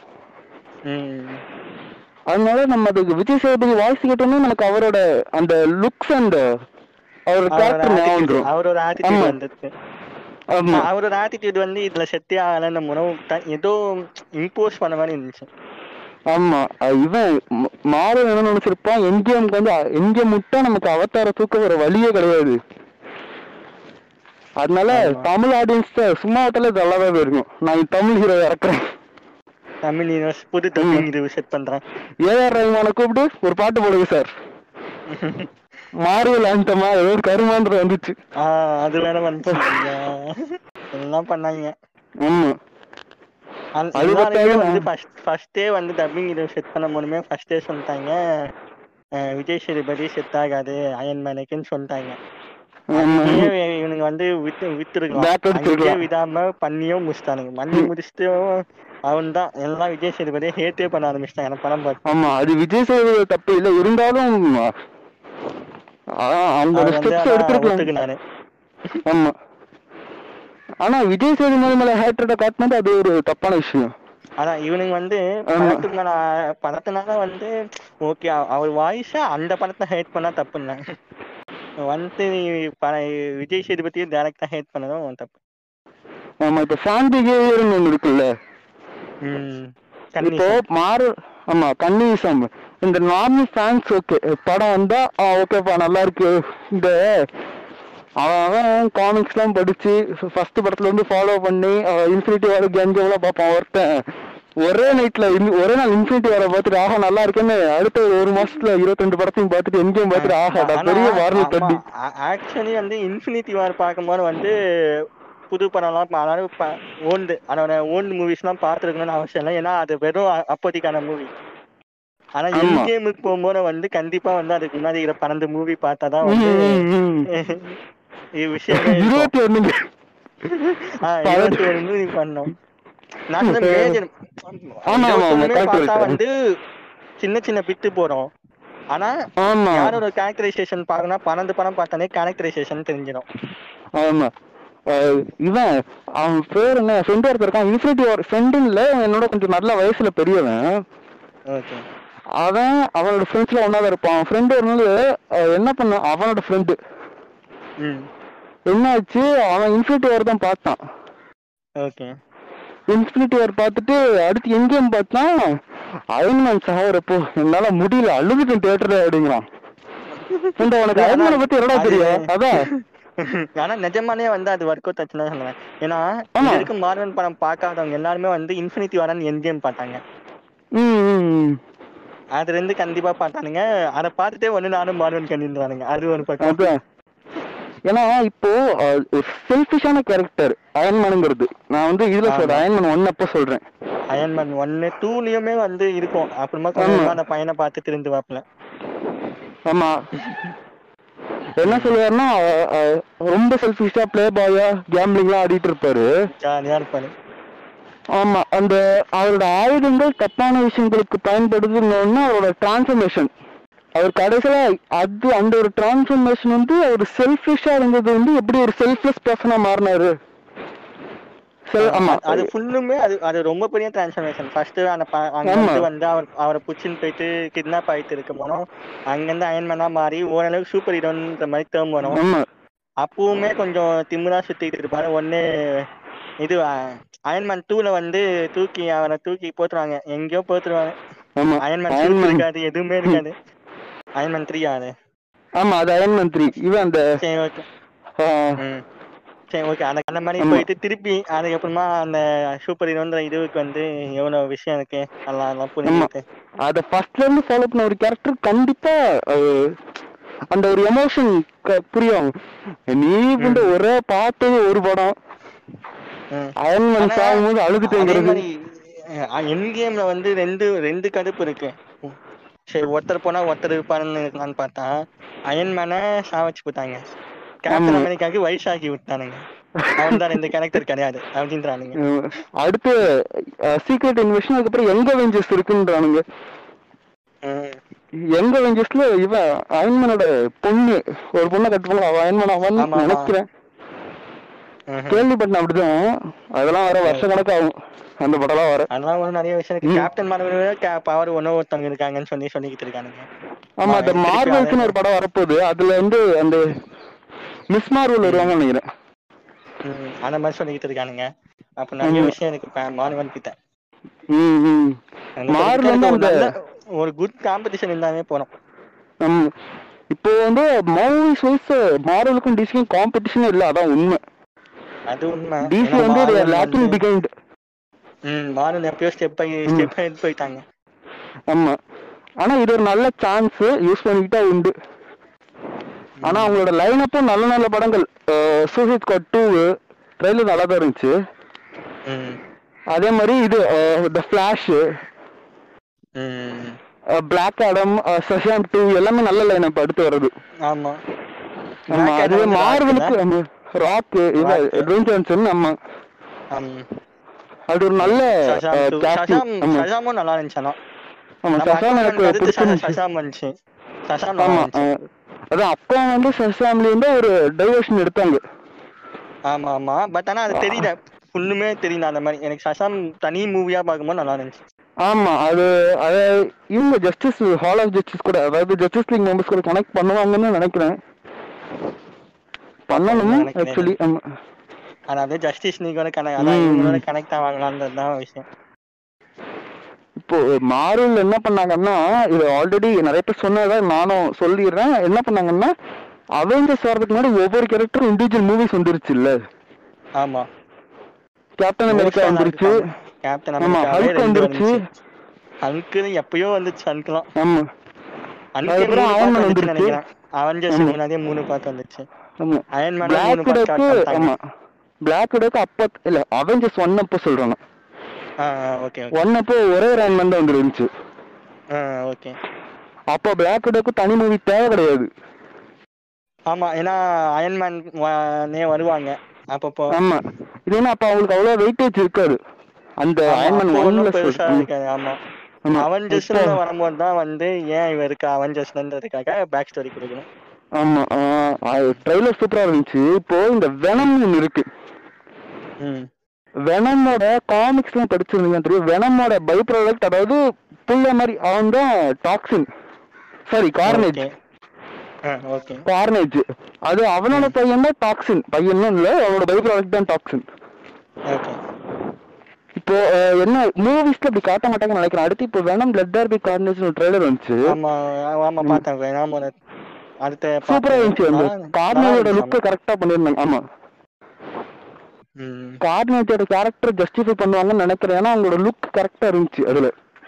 ம். அதனால நம்ம அதுக்கு விஜய் சேதுபதி வாய்ஸ் கேட்டோம்னா நமக்கு அவரோட அந்த லுக்ஸ் அண்ட் அவரோட அவரோட கேரக்டர் ஞாபகம் attitude- வந்துரும். அவரோட ஆட்டிடியூட் ஆமா. வந்துருக்கு ஆமா அவரோட ஆட்டிடியூட் வந்து இதுல செட்டே ஆகலன்னு உணவு ஏதோ இம்போஸ் பண்ண மாதிரி இருந்துச்சு ஆமா அஹ் இவன் ம- மாறன் என்ன நினைச்சிருப்பான் எம்ஜிஎம்க்கு வந்து எம்ஜிஎம் முட்டா நமக்கு அவதார தூக்க ஒரு வழியே கிடையாது அதனால ஆமா. தமிழ் ஆடியன்ஸ் சும்மா விட்டாலே நல்லாவே இருக்கும் நான் தமிழ் ஹீரோ இறக்குறேன் தமிழ் யூனிவர்ஸ் புது டப்பிங் இது செட் பண்றேன் ஏஆர் ரஹ்மானை கூப்பிட்டு ஒரு பாட்டு போடுங்க சார் மாரியல் ஆண்டமா ஏதோ ஒரு கருமாந்திரம் வந்துச்சு ஆஹ் அது வேற வந்து எல்லாம் பண்ணாங்க ஆமா அந்த- அது எல்லாருமே பத்தாது வந்து நான். ஃபர்ஸ்ட் ஃபர்ஸ்டே வந்து டப்பிங் இது செட் பண்ண முடியுமே ஃபர்ஸ்டே சொல்லிட்டாங்க அஹ் விஜய் சேதுபதி செட் ஆகாது அயன் மேனுக்குன்னு சொல்லிட்டாங்க ஆமா. அங்கேயே இவனுங்க வந்து வித்து Back வித்துருக்கலாம் அடிச்சிருக்கலாம். அங்கேயே விடாம பண்ணியும் முடிச்சிட்டானுங்க பண்ணி முடிச்சுட்டு அவன் தான் எல்லாம் விஜய் சேதுபதியை ஹேட்டே பண்ண ஆரம்பிச்சிட்டாங்க அந்த படம் பார்த்து ஆமா அது விஜய் சேதுபதி தப்பு இல்ல இருந்தாலும் ஆஹ் அந்த அவர் வந்து ஸ்டெப்ஸ் ஆனா எடுத்துருக்கலாம் ஒத்துக்கினாரு ஆமா ஆனா விஜய் சேதுபதி மேல ஹேட்ரட காட்டினது அது ஒரு தப்பான விஷயம் அதான் இவனுங்க வந்து ஆமா. படத்துக்கான படத்தினால வந்து ஓகே அவர் வாய்ஸ அந்த படத்தை ஹேட் பண்ணா தப்பு இல்லை வந்து ப- விஜய் சேதுபதியும் டேரக்டா ஹேட் பண்ணதும் தப்பு ஆமா இப்ப ஃபேன் பிஹேவியர்னு ஒண்ணு இருக்குல்ல ம் இப்போ கண்டிப்பா மாறு ஆமா கன்னிசம் இந்த நார்மல் ஃபேன்ஸ் ஓகே படம் வந்தா ஓகேப்பா நல்லா இருக்கு இந்த அவன் காமிக்ஸ் எல்லாம் படிச்சு ஃபர்ஸ்ட் படத்துல இருந்து ஃபாலோ பண்ணி இன்ஃபினிட்டி வார கேம் கேம்லாம் பார்ப்பான் ஒருத்தன் ஒரே நைட்ல ஒரே நாள் இன்ஃபினிட்டி வார பார்த்துட்டு ஆஹா நல்லா இருக்குன்னு அடுத்த ஒரு ஒரு மாசத்துல இருபத்தி படத்தையும் பார்த்துட்டு என் கேம் பார்த்துட்டு ஆஹாடா பெரிய வாரல் தட்டி ஆக்சுவலி வந்து இன்ஃபினிட்டி வார் பார்க்கும்போது வந்து புது படம்லாம் பா- அதாவது ஓல்டு அதோட ஓல்டு மூவிஸ்லாம் பார்த்துருக்கணும்னு அவசியம் இல்லை ஏன்னா அது வெறும் அ- அப்போதைக்கான மூவி ஆனா ஆமா. என் கேமுக்கு போகும்போது வந்து கண்டிப்பா வந்து அதுக்கு முன்னாடி இருக்கிற பன்னெண்டு மூவி பார்த்தா தான் வந்து இது விஷயமே இருக்கும். இருபத்தி ஒண்ணுங்க ஆ, இருபத்தி ஒரு மூவி பண்ணோம் நான் சொன்ன மேஜர் ஆமா, ஆமா, correct, பார்த்தா correct. வந்து சின்ன சின்ன பிட்டு போறோம் ஆனா ஆமா யாரோட கேரக்டரைசேஷன் பார்க்கணும் பன்னெண்டு படம் பார்த்தாலே கேரக்டரைசேஷன் தெரிஞ்சிடும் ஆமா அஹ் இவன் அவன் பேர் என்ன ஃப்ரெண்ட் ஒருத்தர் இருக்கான் இன்ஃபினிட்டி ஒரு ஃப்ரெண்டுல என்னோட கொஞ்சம் நல்ல வயசுல பெரியவன் ஓகே அவன் அவனோட ஃப்ரெண்ட்ஸ்ல ஒன்னா தான் இருப்பான் ஃப்ரெண்டு ஒரு நாள் அஹ் என்ன பண்ணான் அவனோட ஃப்ரெண்டு ம் என்ன ஆச்சு அவன் இன்ஃபினிட்டி வார் தான் பார்த்தான் ஓகே இன்ஃபினிட்டி வார் பார்த்துட்டு அடுத்து எங்கேயும் பார்த்தான் அயன்மேன் சாவரப்போ என்னால முடியல அழுதுட்டேன் தியேட்டர்ல அப்படிங்கிறான் ஏன்டா, உனக்கு அயன்மேனை பத்தி என்னடா அது- தெரியும் அதான் ஆனா நிஜமானே வந்து அது ஒர்க் அவுட் ஆச்சுன்னு தான் சொல்லுவேன் ஏன்னா ஆமா. இது வரைக்கும் மார்வன் படம் பார்க்காதவங்க எல்லாருமே வந்து இன்ஃபினிட்டி வாரன் என் கேம் பார்த்தாங்க ம், ம், ம். அது ரெண்டு கண்டிப்பா பார்த்தானுங்க அதை பார்த்துட்டே வந்து நானும் மார்வன் கண்டின்றானுங்க அது ஒரு பக்கம் அதான் ஏன்னா இப்போ செல்ஃபிஷான கேரக்டர் அயன்மேனுங்கிறது நான் வந்து இதுல ஆமா. சொல்றேன் அயன்மேன் ஒன் அப்ப சொல்றேன் அயன்மேன் ஒன்னு டூலயுமே வந்து இருக்கும் அப்புறமா ஆமா. கொஞ்சம் அந்த பையனை பார்த்து திருந்து வாப்ல ஆமா என்ன சொல்லுவாருன்னா அஹ், அஹ், ரொம்ப செல்ஃபிஷா ப்ளே பாயா கேம்பிளிங்லாம் ஆடிட்டு இருப்பாரு ஜாலியா இருப்பாரு ஆமா அந்த அவரோட ஆயுதங்கள் தப்பான விஷயங்களுக்கு பயன்படுதுன்னு அவரோட டிரான்ஸ்ஃபர்மேஷன் அவர் கடைசியில அது அந்த ஒரு டிரான்ஸ்ஃபர்மேஷன் வந்து அவர் செல்ஃபிஷா இருந்தது வந்து எப்படி ஒரு செல்ஃப்லெஸ் பர்சனா மாறினாரு செல்- ஆமா அது ஃபுல்லுமே அது அது ரொம்ப பெரிய டிரான்ஸ்ஃபர்மேஷன் ஃபர்ஸ்ட் அந்த ப- அங்க ஆமா. இருந்து வந்து அவர் அவரை புடிச்சுன்னு போயிட்டு கிட்னாப் ஆயிட்டு இருக்க போனோம் அங்கிருந்து அயன்மேனா மாறி ஓரளவுக்கு சூப்பர் ஹீரோன்ற மாதிரி டேர்ம் வரும் ஆமா அப்பவுமே கொஞ்சம் திமிரா சுத்திட்டு இருப்பாரு ஒன்னு இது அயன்மேன் டூல வந்து தூக்கி அவரை தூக்கி போட்டுருவாங்க எங்கேயோ போட்டுருவாங்க ஆமா அயன்மேன் Iron சூட் Man. இருக்காது எதுவுமே இருக்காது அயன்மேன் த்ரீ அது ஆமா அது அயன்மேன் த்ரீ இவன் அந்த சரி ஓகே ஆ, ம் சரி ஓகே அந்த அந்த மாதிரி ஆமா. போயிட்டு திருப்பி அதுக்கப்புறமா அந்த சூப்பர் ஹீரோன்ற இதுவுக்கு வந்து எவ்வளவு விஷயம் இருக்கு நல்லா நல்லா புரிஞ்சுக்கிட்டு அத ஃபர்ஸ்ட்ல இருந்து ஃபாலோ பண்ண ஒரு கேரக்டர் கண்டிப்பா அஹ், அந்த ஒரு எமோஷன் புரியும் நீ வந்து ஒரே பார்த்தது ஒரு படம் ம். அயன்மேன் ஆனா, சாகும்போது அதே அழுதுட்டேங்கிறது மாதிரி என் கேம்ல வந்து ரெண்டு ரெண்டு கடுப்பு இருக்கு சரி ஒருத்தர் போனா ஒருத்தர் இருப்பாருன்னு இருக்கலாம்னு பார்த்தா அயன்மேனை சாவச்சு போட்டாங்க கேப்டன் ஆமா. அமெரிக்காவுக்கு வயசாக்கி விட்டானுங்க அவன் தான் இந்த கேரக்டர் கிடையாது அப்படின்றானுங்க அஹ், அடுத்து சீக்ரெட் இன்வெஷன் அதுக்கப்புறம் எங்க வெஞ்சஸ் இருக்குன்றானுங்க ம். எங்க வெஞ்சஸ்ல இவன் அயன்மேனோட பொண்ணு ஒரு பொண்ணை கட்டுப்பாங்க அவன் அயன்மேன் அவன் ஆமா, ஆமா. நினைக்கிறேன் ம்ஹும். கேள்விப்பட்டேன் அப்படிதான் அதெல்லாம் வர வருஷ கணக்காகும் அந்த படம்லாம் வர அதெல்லாம் ஒரு நிறைய விஷயம் இருக்கு ம். கேப்டன் மார்வல் பவர் ஒன்னோ ஒருத்தவங்க இருக்காங்கன்னு சொல்லி சொல்லிக்கிட்டு இருக்கானுங்க ஆமா அந்த திருப்பி மார்வல்ஸ்னு அதே- ஒரு படம் வரப்போகுது அதுல வந்து அந்த மிஸ் மார்வல் வருவாங்கன்னு நினைக்கிறேன் ம், அந்த மாதிரி சொல்லிக்கிட்டு இருக்கானுங்க அப்ப நிறைய ஆமா. விஷயம் இருக்கு இப்ப மார்வல் கிட்ட ம், ம். அந்த மார்வல் படத்துக்கு வந்து ஒரு அந்த நல்ல- ஒரு குட் காம்படிஷன் இருந்தாவே போறோம் ம், இப்போ வந்து மூவிஸ் வைஸ் மார்வலுக்கும் டிசிக்கும் காம்படிஷன் இல்ல அதான் உண்மை அது உண்மை டிசி ஏன்னா வந்து Marvel லேட்டின் வந்து- பிகைண்ட் ம் மார்வல் எப்பயோ ஸ்டெப் பை ம். ஸ்டெப் எடுத்து போயிட்டாங்க ஆமா ஆனா இது ஒரு நல்ல சான்ஸ் யூஸ் பண்ணிக்கிட்டா உண்டு ஆனா அவங்களோட லைன் அப்பும் நல்ல நல்ல படங்கள் சூசைட் ஸ்குவாட் டூ ட்ரெயிலர் நல்லா தான் இருந்துச்சு ம் அதே மாதிரி இது த ஃபிளாஷ் ம் பிளாக் ஆடம் சஷாம் டூ எல்லாமே நல்ல லைன் அப் அடுத்து வருது ஆமா ஆமா Black Adam அதுவே வந்து மார்வலுக்கு rock நம்ம ராக்கு இவ Rock. ட்ரூன் ஜான்சன் நம்ம ஆம். அது ஒரு நல்ல சஷாம் two. casting. சஷாம் ஆமா சஷாமும் நல்லா இருந்துச்சு ஆனா ஆமா நம்ம சஷாம் அக்காவுக்கு எனக்கு அடுத்து சஷா- பிடிச்சிருந்துச்சு சஷாம் வந்துச்சு சஷாம் நல்லா ஆமா இருந்துச்சு ஆ, அதான் அப்பா வந்து சஷாம்ல இருந்து ஒரு டைவர்ஷன் எடுத்தாங்க ஆமா ஆமா பட் ஆனா அது தெரியல ஃபுல்லுமே தெரியல அந்த மாதிரி எனக்கு சசாம் தனி மூவியா பார்க்கும்போது நல்லா இருந்துச்சு ஆமா அது அது இவங்க ஜஸ்டிஸ் ஹால் ஆஃப் ஜஸ்டிஸ் கூட அதாவது ஜஸ்டிஸ் லீக் மெம்பர்ஸ் கூட கனெக்ட் பண்ணுவாங்கன்னு நினைக்கிறேன் பண்ணணும் நினைக்கிறேன். ஆக்சுவலி ஆமா அதாவது ஜஸ்டிஸ் லீகோட கனெக்ட் அதான் ம். இவங்களோட கனெக்ட் ஆவாங்களான்றது தான் விஷயம் இப்போ மார்வல் என்ன பண்ணாங்கன்னா இது ஆல்ரெடி நிறைய பேர் சொன்னதை நானும் சொல்லிடுறேன் என்ன பண்ணாங்கன்னா அவெஞ்சர்ஸ் வரதுக்கு முன்னாடி ஒவ்வொரு கேரக்டரும் இண்டிவிஜுவல் மூவிஸ் வந்துருச்சு இல்ல ஆமா கேப்டன் அமெரிக்கா வந்துருச்சு கேப்டன் ஆமா, அமெரிக்காவே Hulk ரெண்டு வந்துருச்சு. வந்துச்சு ஹல்க்கு எப்பயோ வந்துச்சு ஹல்க்லாம் ஆமா ஹல்கே அதுக்கப்புறம் மூணு Iron part Man வந்துச்சுன்னு வந்துருச்சு. நினைக்கிறேன் அவெஞ்சர்ஸ் ஆமா. முன்னாடியே மூணு பார்ட் வந்துச்சு ஆமா அயன் மேன் பிளாக் மூணு பார்ட் விடோக்கு ஸ்டார்ட் ஆமா பண்ணிட்டாங்க பிளாக் விடோக்கு அப்ப இல்ல அவெஞ்சர்ஸ் ஒன் அப்போ சொல்றாங்க ஆ ஓகே ஓகே ஒன் அப்போ ஒரே ரேன் தான் வந்துருந்துச்சு ஆ ஓகே அப்போ பிளாக் விடோக்கு தனி மூவி தேவை கிடையாது ஆமா ஏன்னா அயன் மேன் நே வருவாங்க அப்பப்போ ஆமா இது என்ன அப்ப அவங்களுக்கு அவ்வளவு வெயிட்டேஜ் இருக்காது அந்த ஆமா, அயன்மேன் அப்போ ஒன்ல ஒண்ணும் பெருசா இருக்காது ஆமா ஆமா அவெஞ்சர்ஸ்ல இப்போ- வரும்போது தான் வந்து ஏன் இவ இருக்கு அவெஞ்சர்ஸ்ன்றதுக்காக பேக் ஸ்டோரி கொடுக்கணும் ஆமா ட்ரைலர் சூப்பரா இருந்துச்சு இப்போ இந்த வெனம் ஒன்று இருக்கு ம் வெனமோட காமிக்ஸ்லாம் படிச்சிருந்தீங்க தெரியும் வெனமோட பை ப்ராடக்ட் அதாவது புள்ள மாதிரி அவன் தான் டாக்ஸின் சாரி கார்னேஜ் ஓகே ஆ ஓகே கார்னேஜ் அது அவனோட பையன் தான் டாக்ஸின் பையனும் இல்ல அவனோட பை ப்ராடக்ட் தான் டாக்ஸின் ஓகே இப்போ அஹ், என்ன மூவிஸ்ல அப்படி காட்ட மாட்டாங்கன்னு நினைக்கிறேன் அடுத்து இப்போ வெனம் பிளட் ஆர்பி கார்னேஜ் ஒரு ட்ரைலர் வந்துச்சு ஆமா ஆமா பார்த்தேன் வேணாம அடுத்த சூப்பரா இருந்துச்சு அந்த கார்னேஜோட லுக்கை கரெக்டா பண்ணிருந்தாங்க ஆமா ம் கார்னேஜோட கேரக்டர் ஜஸ்டிஃபை பண்ணுவாங்கன்னு நினைக்கிறேன் ஏன்னா அவங்களோட லுக் கரெக்டா இருந்துச்சு அதுல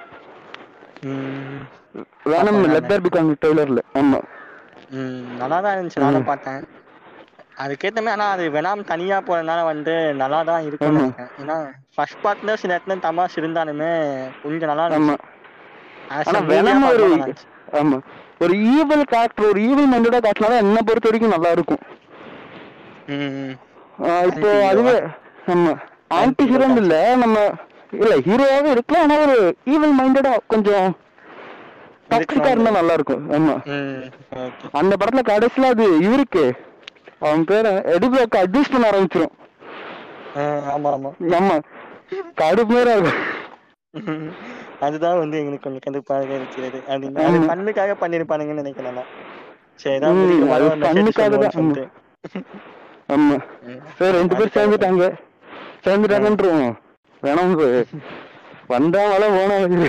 ம் வேணும் அப்ப லெட் பி காமி ட்ரெய்லர்ல ஆமா ம் நல்லா தான் இருந்துச்சு நானும் பார்த்தேன் அதுக்கேற்ற மாதிரி ஆனால் அது வெனாம் தனியா போறதுனால வந்து நல்லா தான் இருக்கும்னு ஆமா. நினைக்கிறேன் ஏன்னா ஃபர்ஸ்ட் பார்ட்ல சில இடத்துல தமாஷ் இருந்தாலுமே கொஞ்சம் நல்லா ஆமா இருந்துச்சு As a ஆனா movie-ஆ வெனம் ஒரு பார்க்கும்போது நல்லா இருந்துச்சு. ஆமா ஒரு ஈவல் கேரக்டர் ஒரு ஈவல் மைண்டடா காட்டினா என்ன பொறுத்த வரைக்கும் நல்லா இருக்கும் ம் ம் ஆஹ் இப்போ Anti-hero-வா? அதுவே ஆமா ஆன்டி Anti-hero ஹீரோன்னு இல்ல நம்ம இல்ல ஹீரோவாவே இருக்கலாம் ஆனா ஒரு ஈவல் மைண்டடா கொஞ்சம் டாக்ஸிக்கா இருந்தா நல்லா இருக்கும் ஆமா ம் ஓகே அந்த படத்துல கடைசியில அது இவருக்கு அவன் பேர எடிபிளாக்கு அட்ஜஸ்ட் பண்ண ஆரம்பிச்சிரும் ஆமா ஆமா ஆமா கடுமையா இருக்கும் அதுதான் வந்து எங்களுக்கு கொஞ்சம் கண்டிப்பாக இருக்கிறது அது அது ஆமா. பண்ணுக்காக பண்ணிருப்பானுங்கன்னு நினைக்கிறேன் நான். சரி தான் ம், முடிக்கும் போது அது ஒரு message பண்ணுக்காக சொல்லுவோம்னு தான், சொல்லிட்டு ஆமா ம். சரி ரெண்டு பேர் அதுக்காக சேர்ந்துட்டாங்க சேர்ந்துட்டாங்கன்றோம் வேணாம் bro. வந்தா மழை போனா இது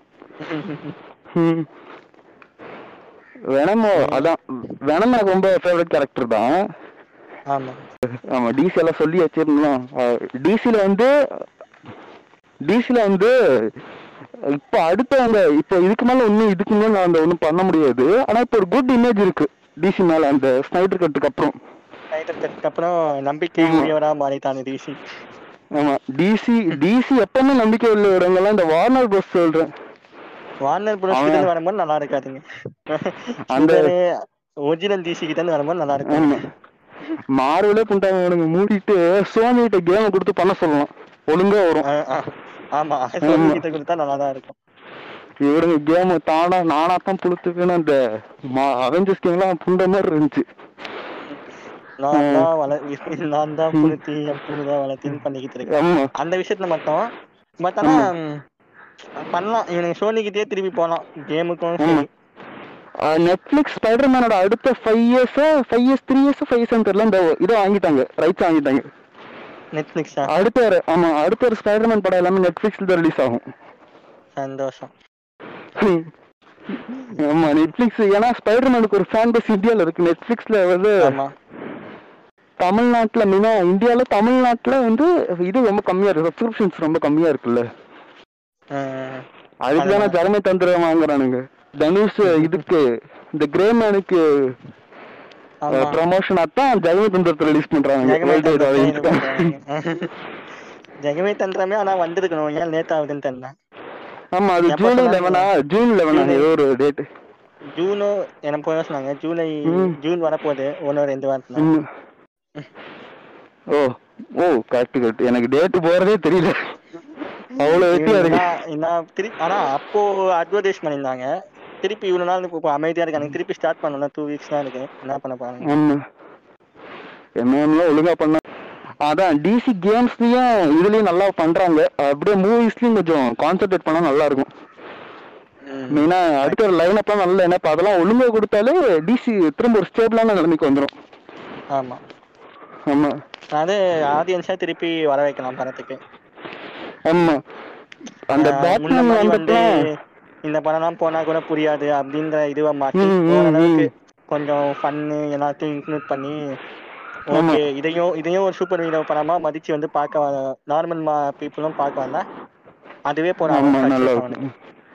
வேணமோ அதான் வேணம் எனக்கு ரொம்ப ஃபேவரட் கேரக்டர் தான் ஆமா ஆமா டிசி எல்லாம் சொல்லி வச்சிருந்தோம் டிசில வந்து டிசில வந்து இப்போ அடுத்த அந்த இப்போ இதுக்கு மேல ஒன்றும் இதுக்கு மேல அந்த ஒன்றும் பண்ண முடியாது ஆனா இப்போ ஒரு குட் இமேஜ் இருக்கு டிசி மேல அந்த ஸ்னைடர் கட்டுக்கு அப்புறம் டைட்டில் கட்டுக்கு அப்புறம் நம்பிக்கை ஆமா. உரியவரா மாறிட்டான் டிசி ஆமா டிசி டிசி எப்பவுமே நம்பிக்கை உள்ள இடங்கள்லாம் இந்த வார்னர் பஸ் சொல்றேன் வார்னர் ப்ரோஸ் அவன் கிட்ட இருந்து வரும்போது நல்லா இருக்காதுங்க அந்த- ஒரிஜினல் டிசி கிட்ட இருந்து வரும்போது நல்லா ஆமா இருக்கும் மார்வலே பண்ணிட்டாங்க இவனுங்க மூடிட்டு சோனி கிட்ட கேம் கொடுத்து பண்ண சொல்லலாம் ஒழுங்கா வரும் ஆ, ஆ. ஆமா சோனி ஆமா. கிட்ட கொடுத்தா நல்லா தான் இருக்கும் இவருங்க கேம் தானா நானா தான் புளுத்துக்குன்னு அந்த அவெஞ்சர்ஸ் கேம்லாம் புண்ட மாதிரி இருந்துச்சு நான் ம். தான் வள நான் தான் புளுத்தி என் புழுதான் வளர்த்தின்னு பண்ணிக்கிட்டு இருக்கேன் ஆமா அந்த விஷயத்துல மட்டும் பட் ஆனா ம், பண்ணலாம் இவனுக்கு சோனிக்கிட்டே திருப்பி போலாம் கேமுக்கும் ஆமா. சரி நெட்ஃபிளிக்ஸ் ஸ்பைடர்மேனோட அடுத்த ஃபைவ் இயர்ஸா five years three years five years தெரியல இந்த இதை வாங்கிட்டாங்க ரைட்ஸ் வாங்கிட்டாங்க நெட்ஃபிளிக்ஸா அடுத்த ஒரு ஆமா அடுத்த ஒரு ஸ்பைடர்மேன் படம் எல்லாமே நெட்ஃபிளிக்ஸ்ல தான் ரிலீஸ் ஆகும் சந்தோஷம் ஆமா நெட்ஃபிளிக்ஸ் ஏன்னா ஸ்பைடர்மேனுக்கு ஒரு ஃபேன் பேஸ் இந்தியால இருக்கு நெட்ஃபிளிக்ஸ்ல வந்து ஆமா தமிழ்நாட்டுல மீனா இந்தியால தமிழ்நாட்டுல வந்து இது ரொம்ப கம்மியா இருக்கு சப்ஸ்கிரிப்ஷன்ஸ் ரொம்ப கம்மியா இருக்குல்ல ஆ, அதுக்கு தானே ஜரமே தந்திரம் வாங்குறானுங்க தனுஷ் இதுக்கு இந்த கிரேமேனுக்கு ஆமா ப்ரமோஷன் தான் ஜெகமே தந்திரத்தை ரிலீஸ் பண்றாங்க ஜெகமே World Wide தந்திரமே இது audience. பண்றாங்க. ஜெகமே தந்திரமே ஆனா வந்திருக்கணும் ஏன் லேட் ஆகுதுன்னு தெரியல ஆமா அது எப்ப ஜூலை சொன்னாங்க? லெவனா ஜூன் லெவனா ஜூலை. ஏதோ ஒரு டேட் ஜூனோ எனக்கு போய் சொன்னாங்க ஜூலை ம். ஜூன் வரப்போகுது ஒன்னு ரெண்டு வாரத்துல ஓ ஓ கரெக்ட் கரெக்ட் எனக்கு டேட் போறதே தெரியல அவ்வளவு வெட்டியா இருக்கு நான் நான் திருப்பி ஆனா அப்போ அட்வர்டைஸ் பண்ணியிருந்தாங்க திருப்பி இவ்வளவு நாள் இப்போ அமைதியா இருக்காங்க திருப்பி ஸ்டார்ட் பண்ணணும் டூ வீக்ஸ் தான் இருக்கு என்ன பண்ண போறாங்க ஆமா என்னென்னலாம் ஒழுங்கா பண்ண அதான் டிசி கேம்ஸ்லயும் இதுலயும் நல்லா பண்றாங்க அப்படியே மூவிஸ்லயும் கொஞ்சம் கான்சென்ட்ரேட் பண்ணா நல்லா இருக்கும் மெயினா அடுத்த ஒரு லைன் அப்லாம் நல்ல என்ன அதெல்லாம் ஒழுங்கா கொடுத்தாலே டிசி திரும்ப ஒரு ஸ்டேபிளான நிலைமைக்கு வந்துடும் ஆமா ஆமா அது ஆடியன்ஸா திருப்பி வர வைக்கலாம் படத்துக்கு ஆமா அந்த ஆஹ் முன்ன பேட்மேன் மாதிரி வந்து வந்துட்டு இந்த படம்லாம் போனா கூட புரியாது அப்படின்ற இதுவை மாத்தி ம், ம், ஓரளவுக்கு ம். கொஞ்சம் ஃபன்னு எல்லாத்தையும் இன்க்ளூட் பண்ணி ஆமா. ஓகே இதையும் இதையும் ஒரு சூப்பர் ஹீரோ படமா மதிச்சு வந்து பார்க்க நார்மல் பீப்புளும் பார்க்க வந்தா அதுவே போன ஆமா நல்லா இருக்கும்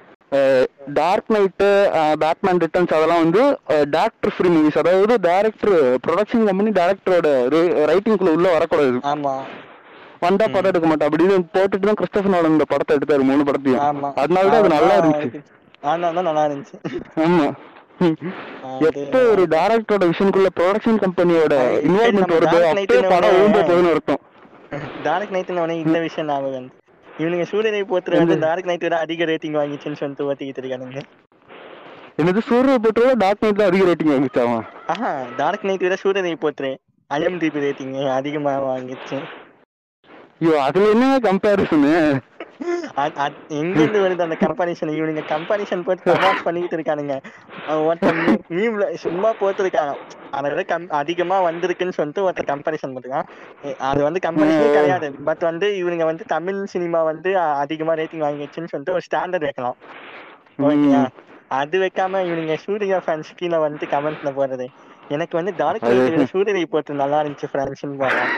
டார்க் நைட்டு பேட்மேன் ரிட்டர்ன்ஸ் அதெல்லாம் வந்து டேரக்டர் ஃப்ரீ மூவிஸ் அதாவது டேரக்டர் ப்ரொடக்ஷன் கம்பெனி டேரக்டரோட ரைட்டிங்குள்ள உள்ள வரக்கூடாது ஆமா வந்தா படம் எடுக்க மாட்டோம் அப்படி இது போட்டுட்டு தான் கிறிஸ்டபர் நோலன் இந்த படத்தை எடுத்தாரு மூணு படத்தையும் ஆமா அதனால தான் அது நல்லா இருந்துச்சு அதனால தான் நல்லா இருந்துச்சு ஆமா ம். அது- எப்போ ஒரு டேரக்டரோட விஷனுக்குள்ள ப்ரொடக்ஷன் கம்பெனியோட சரி, இன்வால்மெண்ட் நம்ம வருதோ Dark அப்பவே Knight படம் ன்னு ஊம்ப போகுதுன்னு அர்த்தம் டார்க் நைட்னு உடனே இந்த விஷயம் ஞாபகம் வந்து இவனுங்க சூரியனை போத்துல வந்து டார்க் நைட் விட அதிக ரேட்டிங் வாங்கிச்சுன்னு சொல்லிட்டு ஓட்டிக்கிட்டு இருக்கானுங்க என்னது சூரிய பெட்ரோல டார்க் நைட்ல அதிக ரேட்டிங் வந்துச்சாமா ஆஹா டார்க் நைட் விட சூரியனை போத்துறேன் ஐஎம்டிபி ரேட்டிங் அதிகமா வாங்கிச்சு ஐயோ அதுல என்ன கம்பேரிசனு அ- அ- எங்க இருந்து வருது அந்த கம்பெனிஷன் இவனுங்க கம்பெனிஷன் போட்டு கமாஸ் பண்ணிக்கிட்டு இருக்கானுங்க அவன் ஒருத்தன் மீம்ல சும்மா போட்டிருக்காங்க அதை விட கம் அதிகமா வந்திருக்குன்னு சொல்லிட்டு ஒருத்தர் கம்பெரிசன் பண்ணிருக்கான் எ- அது வந்து கம்பெனிஷனே ம். கிடையாது பட் வந்து இவனுங்க வந்து தமிழ் சினிமா வந்து அ- அதிகமா ரேட்டிங் வாங்கிச்சுன்னு சொல்லிட்டு ஒரு ஸ்டாண்டர்ட் வைக்கலாம் ஓகேயா அது வைக்காம இவனுங்க சூர்யா ஃபேன்ஸ் கீழே வந்து கமெண்ட்ல போடுறது எனக்கு வந்து டார்க் அது- நைட் விட சூரியனை போட்டு நல்லா இருந்துச்சு ஃப்ரெண்ட்ஸ்னு போடுறான்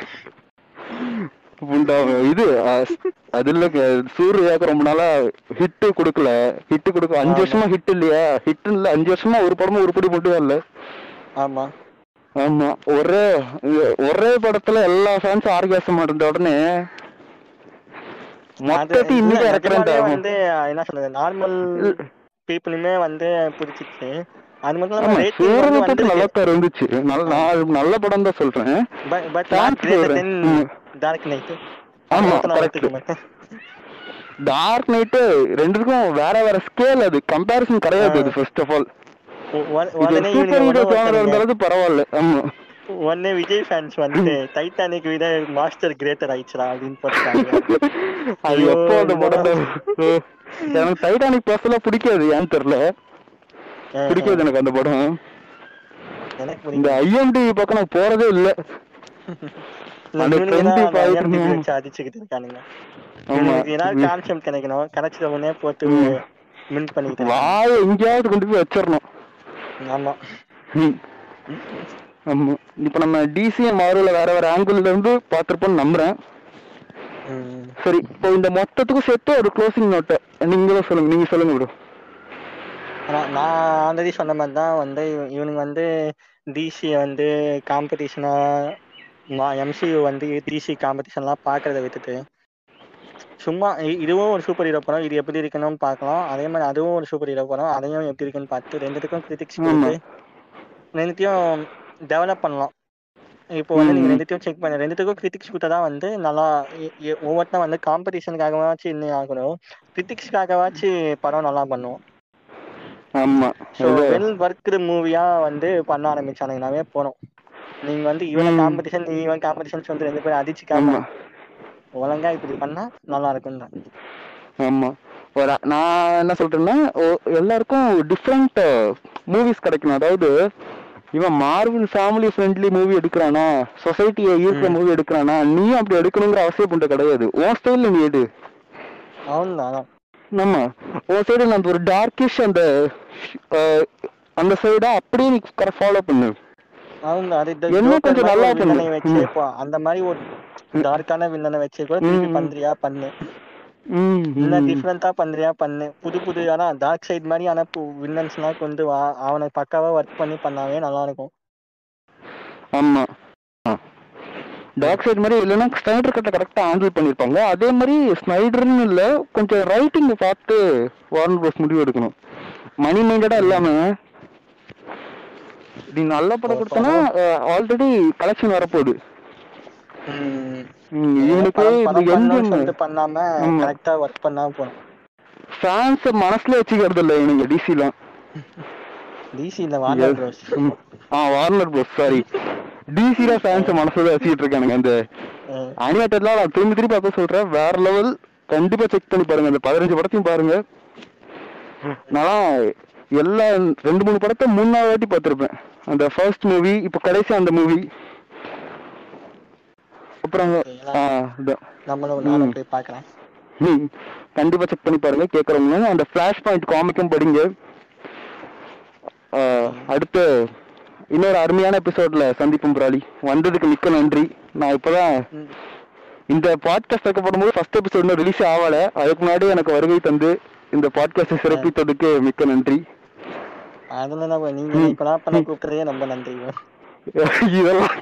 உண்டா இது அஹ், அது இல்ல சூர்யாவுக்கு ரொம்ப நாளா ஹிட் கொடுக்கல ஹிட் கொடுக்க அஞ்சு ஆமா. வருஷமா ஹிட் இல்லையா ஹிட் இல்ல அஞ்சு வருஷமா ஒரு படமும் உருப்படி மட்டும் இல்ல ஆமா ஆமா ஒரே ஒரே படத்துல எல்லா ஃபேன்ஸும் ஆர்காசம் இருந்த உடனே அது மொத்தத்தையும் இல்ல, இன்னைக்கு இறக்குறேன் நிஜமாவே வந்து என்ன சொல்றது நார்மல் பீப்புளுமே வந்து பிடிச்சிச்சு அது மட்டும் ஆமா இல்லாம ரேட்டிங் சூரிய வந்து பத்தி நல்லா வந்திருக்கு தான் இருந்துச்சு நல்ல நான் நல்ல படம் தான் சொல்றேன் பட் Fans நாட் கிரேட்டர் சொல்றேன். தென் ம். டார்க் நைட் ஆமா, correct. டார்க் நைட்டு ரெண்டுக்கும் வேற வேற ஸ்கேல் அது கம்பேரிசன் கிடையாது அது ஃபர்ஸ்ட் ஆஃப் ஆல் உடனே சூப்பர் ஹீரோ ஜானர் இவனுங்க இருந்தாலும் பரவாயில்ல ஆமா உடனே விஜய் ஃபேன்ஸ் வந்து டைட்டானிக் விட மாஸ்டர் கிரேட்டர் ஆயிடுச்சுடா அப்படின்னு போட்டுட்டாங்க அது ஐயோ, எப்போ அந்த இந்த படம் எனக்கு டைட்டானிக் பர்சனலா பிடிக்காது ஏன்னு தெரியல ஆஹ், பிடிக்காது எனக்கு அந்த படம் எனக்கு இந்த பிடிக்கும் ஐஎம்டி பக்கம் நான் போறதே இல்ல இல்ல, அந்த இவனுங்க தான் 25 அந்த IMDb ம். வச்சு அடிச்சுக்கிட்டு இருக்கானுங்க ஆமா இவனுக்கு ஏதாவது கான்செப்ட் கிடைக்கணும் கிடைச்ச உடனே போட்டு ம். மின் பண்ணிக்கிட்டு இருக்கானுங்க. வாய எங்கேயாவது கொண்டு போய் வச்சிடணும் ஆமா ம். ஆமா இப்ப நம்ம டிசி மாறுல வேற வேற ஆங்கிள் இருந்து பார்த்திருப்போம்னு நம்புறேன் ம். சரி இப்போ இந்த மொத்தத்துக்கும் சேர்த்து ஒரு க்ளோசிங் நோட்டை நீங்களும் சொல்லுங்க நீங்க சொல்லுங்க ப்ரோ ஆனா நான் ஆல்ரெடி சொன்ன மாதிரி தான் வந்து இவ- இவனுங்க வந்து டிசி வந்து காம்படிஷனா எம்சியூ வந்து டிசி காம்படிஷன்லாம் பார்க்கறத விட்டுட்டு சும்மா இ- இதுவும் ஒரு சூப்பர் ஹீரோ படம் இது எப்படி இருக்கணும்னு பார்க்கலாம் அதே மாதிரி அதுவும் ஒரு சூப்பர் ஹீரோ படம் அதையும் எப்படி இருக்குன்னு பார்த்து ரெண்டுத்துக்கும் கிரிட்டிக்ஸ் ஆமா. கொடுத்து ரெண்டுத்தையும் டெவலப் பண்ணலாம் இப்போ வந்து நீங்க ம். ரெண்டுத்தையும் செக் பண்ண ரெண்டுத்துக்கும் கிரிட்டிக்ஸ் கொடுத்தா தான் வந்து நல்லா எ- எ- ஒவ்வொருத்தன் வந்து காம்படிஷனுக்காகவாச்சும் இன்னும் ஆகணும் கிரிட்டிக்ஸ்க்காகவாச்சும் படம் நல்லா பண்ணும் ஆமா ஸோ அது- வெல் ஒர்க்டு மூவியா வந்து பண்ண ஆரம்பிச்சானுங்கனாவே போறோம் நீங்க வந்து இவன் ம். காம்படிஷன் நீ இவன் காம்படிஷன் சொல்லிட்டு ரெண்டு பேரும் அடிச்சுக்காம ஆமா ஒழுங்கா இப்படி பண்ணா நல்லா இருக்கும் தான் ஆமா ஒரு நான் என்ன சொல்றேன்னா ஒ- எல்லாருக்கும் டிஃப்ரெண்ட் மூவிஸ் கிடைக்கணும் அதாவது இவன் மார்வல் ஃபேமிலி ஃப்ரெண்ட்லி மூவி எடுக்கிறானா சொசைட்டியை ஈர்க்கிற ம். மூவி எடுக்கிறானா நீயும் அப்படி எடுக்கணுங்கிற அவசியம் பண்ண கிடையாது உன் ஸ்டைல்ல நீ எடு அவன் தான் ஆமா உன் சைடு அந்த ஒரு டார்க்கிஷ் அந்த அஹ், அந்த சைடா அப்படியே நீ ஃபாலோ பண்ணு அவன் தான் அது என்ன ஜோக்கர் கொஞ்சம் மாதிரி நல்லா ஒரு வில்லனை பண்ணு. வச்சு ம். இப்போ அந்த மாதிரி ஒரு டார்க்கான வில்லனை வச்சு கூட திருப்பி ம். பண்றியா பண்ணு ம், இல்ல ம். டிஃப்ரெண்டா பண்றியா பண்ணு புது புது ஆனா டார்க் சைடு மாதிரி ஆனா வில்லன்ஸ் எல்லாம் கொண்டு வா அவனை பக்காவா ஒர்க் பண்ணி பண்ணாவே நல்லா இருக்கும் ஆமா டாக் சைடு மாதிரி இல்லைன்னா ஸ்னைடர் கட்டை கரெக்டாக ஹேண்டில் பண்ணியிருப்பாங்க அதே மாதிரி ஸ்னைடர்னு இல்லை கொஞ்சம் ரைட்டிங் பார்த்து வார்ன் ப்ரோஸ் முடிவு எடுக்கணும் மணி மைண்டடாக இல்லாம நீ நல்ல படம் கொடுத்தனா ஆல்ரெடி கலெக்ஷன் வரப்போகுது ம். ம், இவனுக்கு படம் இந்த படம் பண்ணணும்னு எங்க சொல்லிட்டு பண்ணாம ஆமா. கரெக்டா ஒர்க் பண்ணா போதும் ஃபேன்ஸை மனசுல வச்சுக்கிறது இல்லை இவனுங்க டிசிலாம் டிசி இல்ல வார்னர் ப்ரோஸ் ஆ வார்னர் ப்ரோஸ் சாரி டிசில ஃபேன்ஸ் மனசுல வச்சுட்டு இருக்கானுங்க இந்த ம். அனிமேட்டட்லாம் நான் திரும்பி திரும்பி பார்க்க சொல்றேன் வேற லெவல் கண்டிப்பா செக் பண்ணி பாருங்க இந்த பதினஞ்சு படத்தையும் பாருங்க நான் எல்லா ரெண்டு மூணு படத்தை மூணாவது வாட்டி பார்த்துருப்பேன் அந்த ஃபர்ஸ்ட் மூவி இப்போ கடைசி அந்த மூவி அப்புறம் ஆ, இதான். நம்மளும் நானும் போய் பார்க்கறேன் ம், கண்டிப்பா செக் பண்ணி பாருங்க கேட்குறவங்க அந்த ஃபிளாஷ் பாயிண்ட் காமிக்கும் படிங்க ஆ, அடுத்து இன்னொரு அருமையான எபிசோட்ல சந்திப்போம் பிராலி வந்ததுக்கு மிக்க நன்றி நான் இப்பதான் ம். இந்த பாட்காஸ்ட் வைக்கப்படும் போது ஃபர்ஸ்ட் எபிசோட் இன்னும் ரிலீஸ் ஆகல அதுக்கு முன்னாடி எனக்கு வருகை தந்து இந்த பாட்காஸ்டை சிறப்பித்ததுக்கு மிக்க நன்றி அதுல நம்ம நீங்க கொலாப் பண்ண கூப்பிடுறதே ரொம்ப நன்றி இதெல்லாம்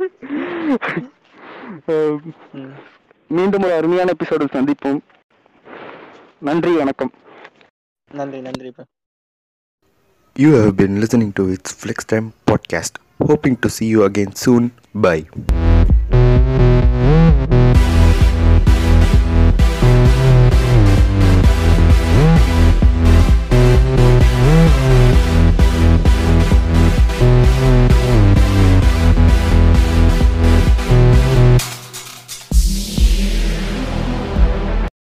அஹ், ம். மீண்டும் ஒரு அருமையான எபிசோடில் சந்திப்போம் நன்றி வணக்கம் நன்றி நன்றி bro. You have been listening to its Flex Time podcast. Hoping to see you again soon. Bye.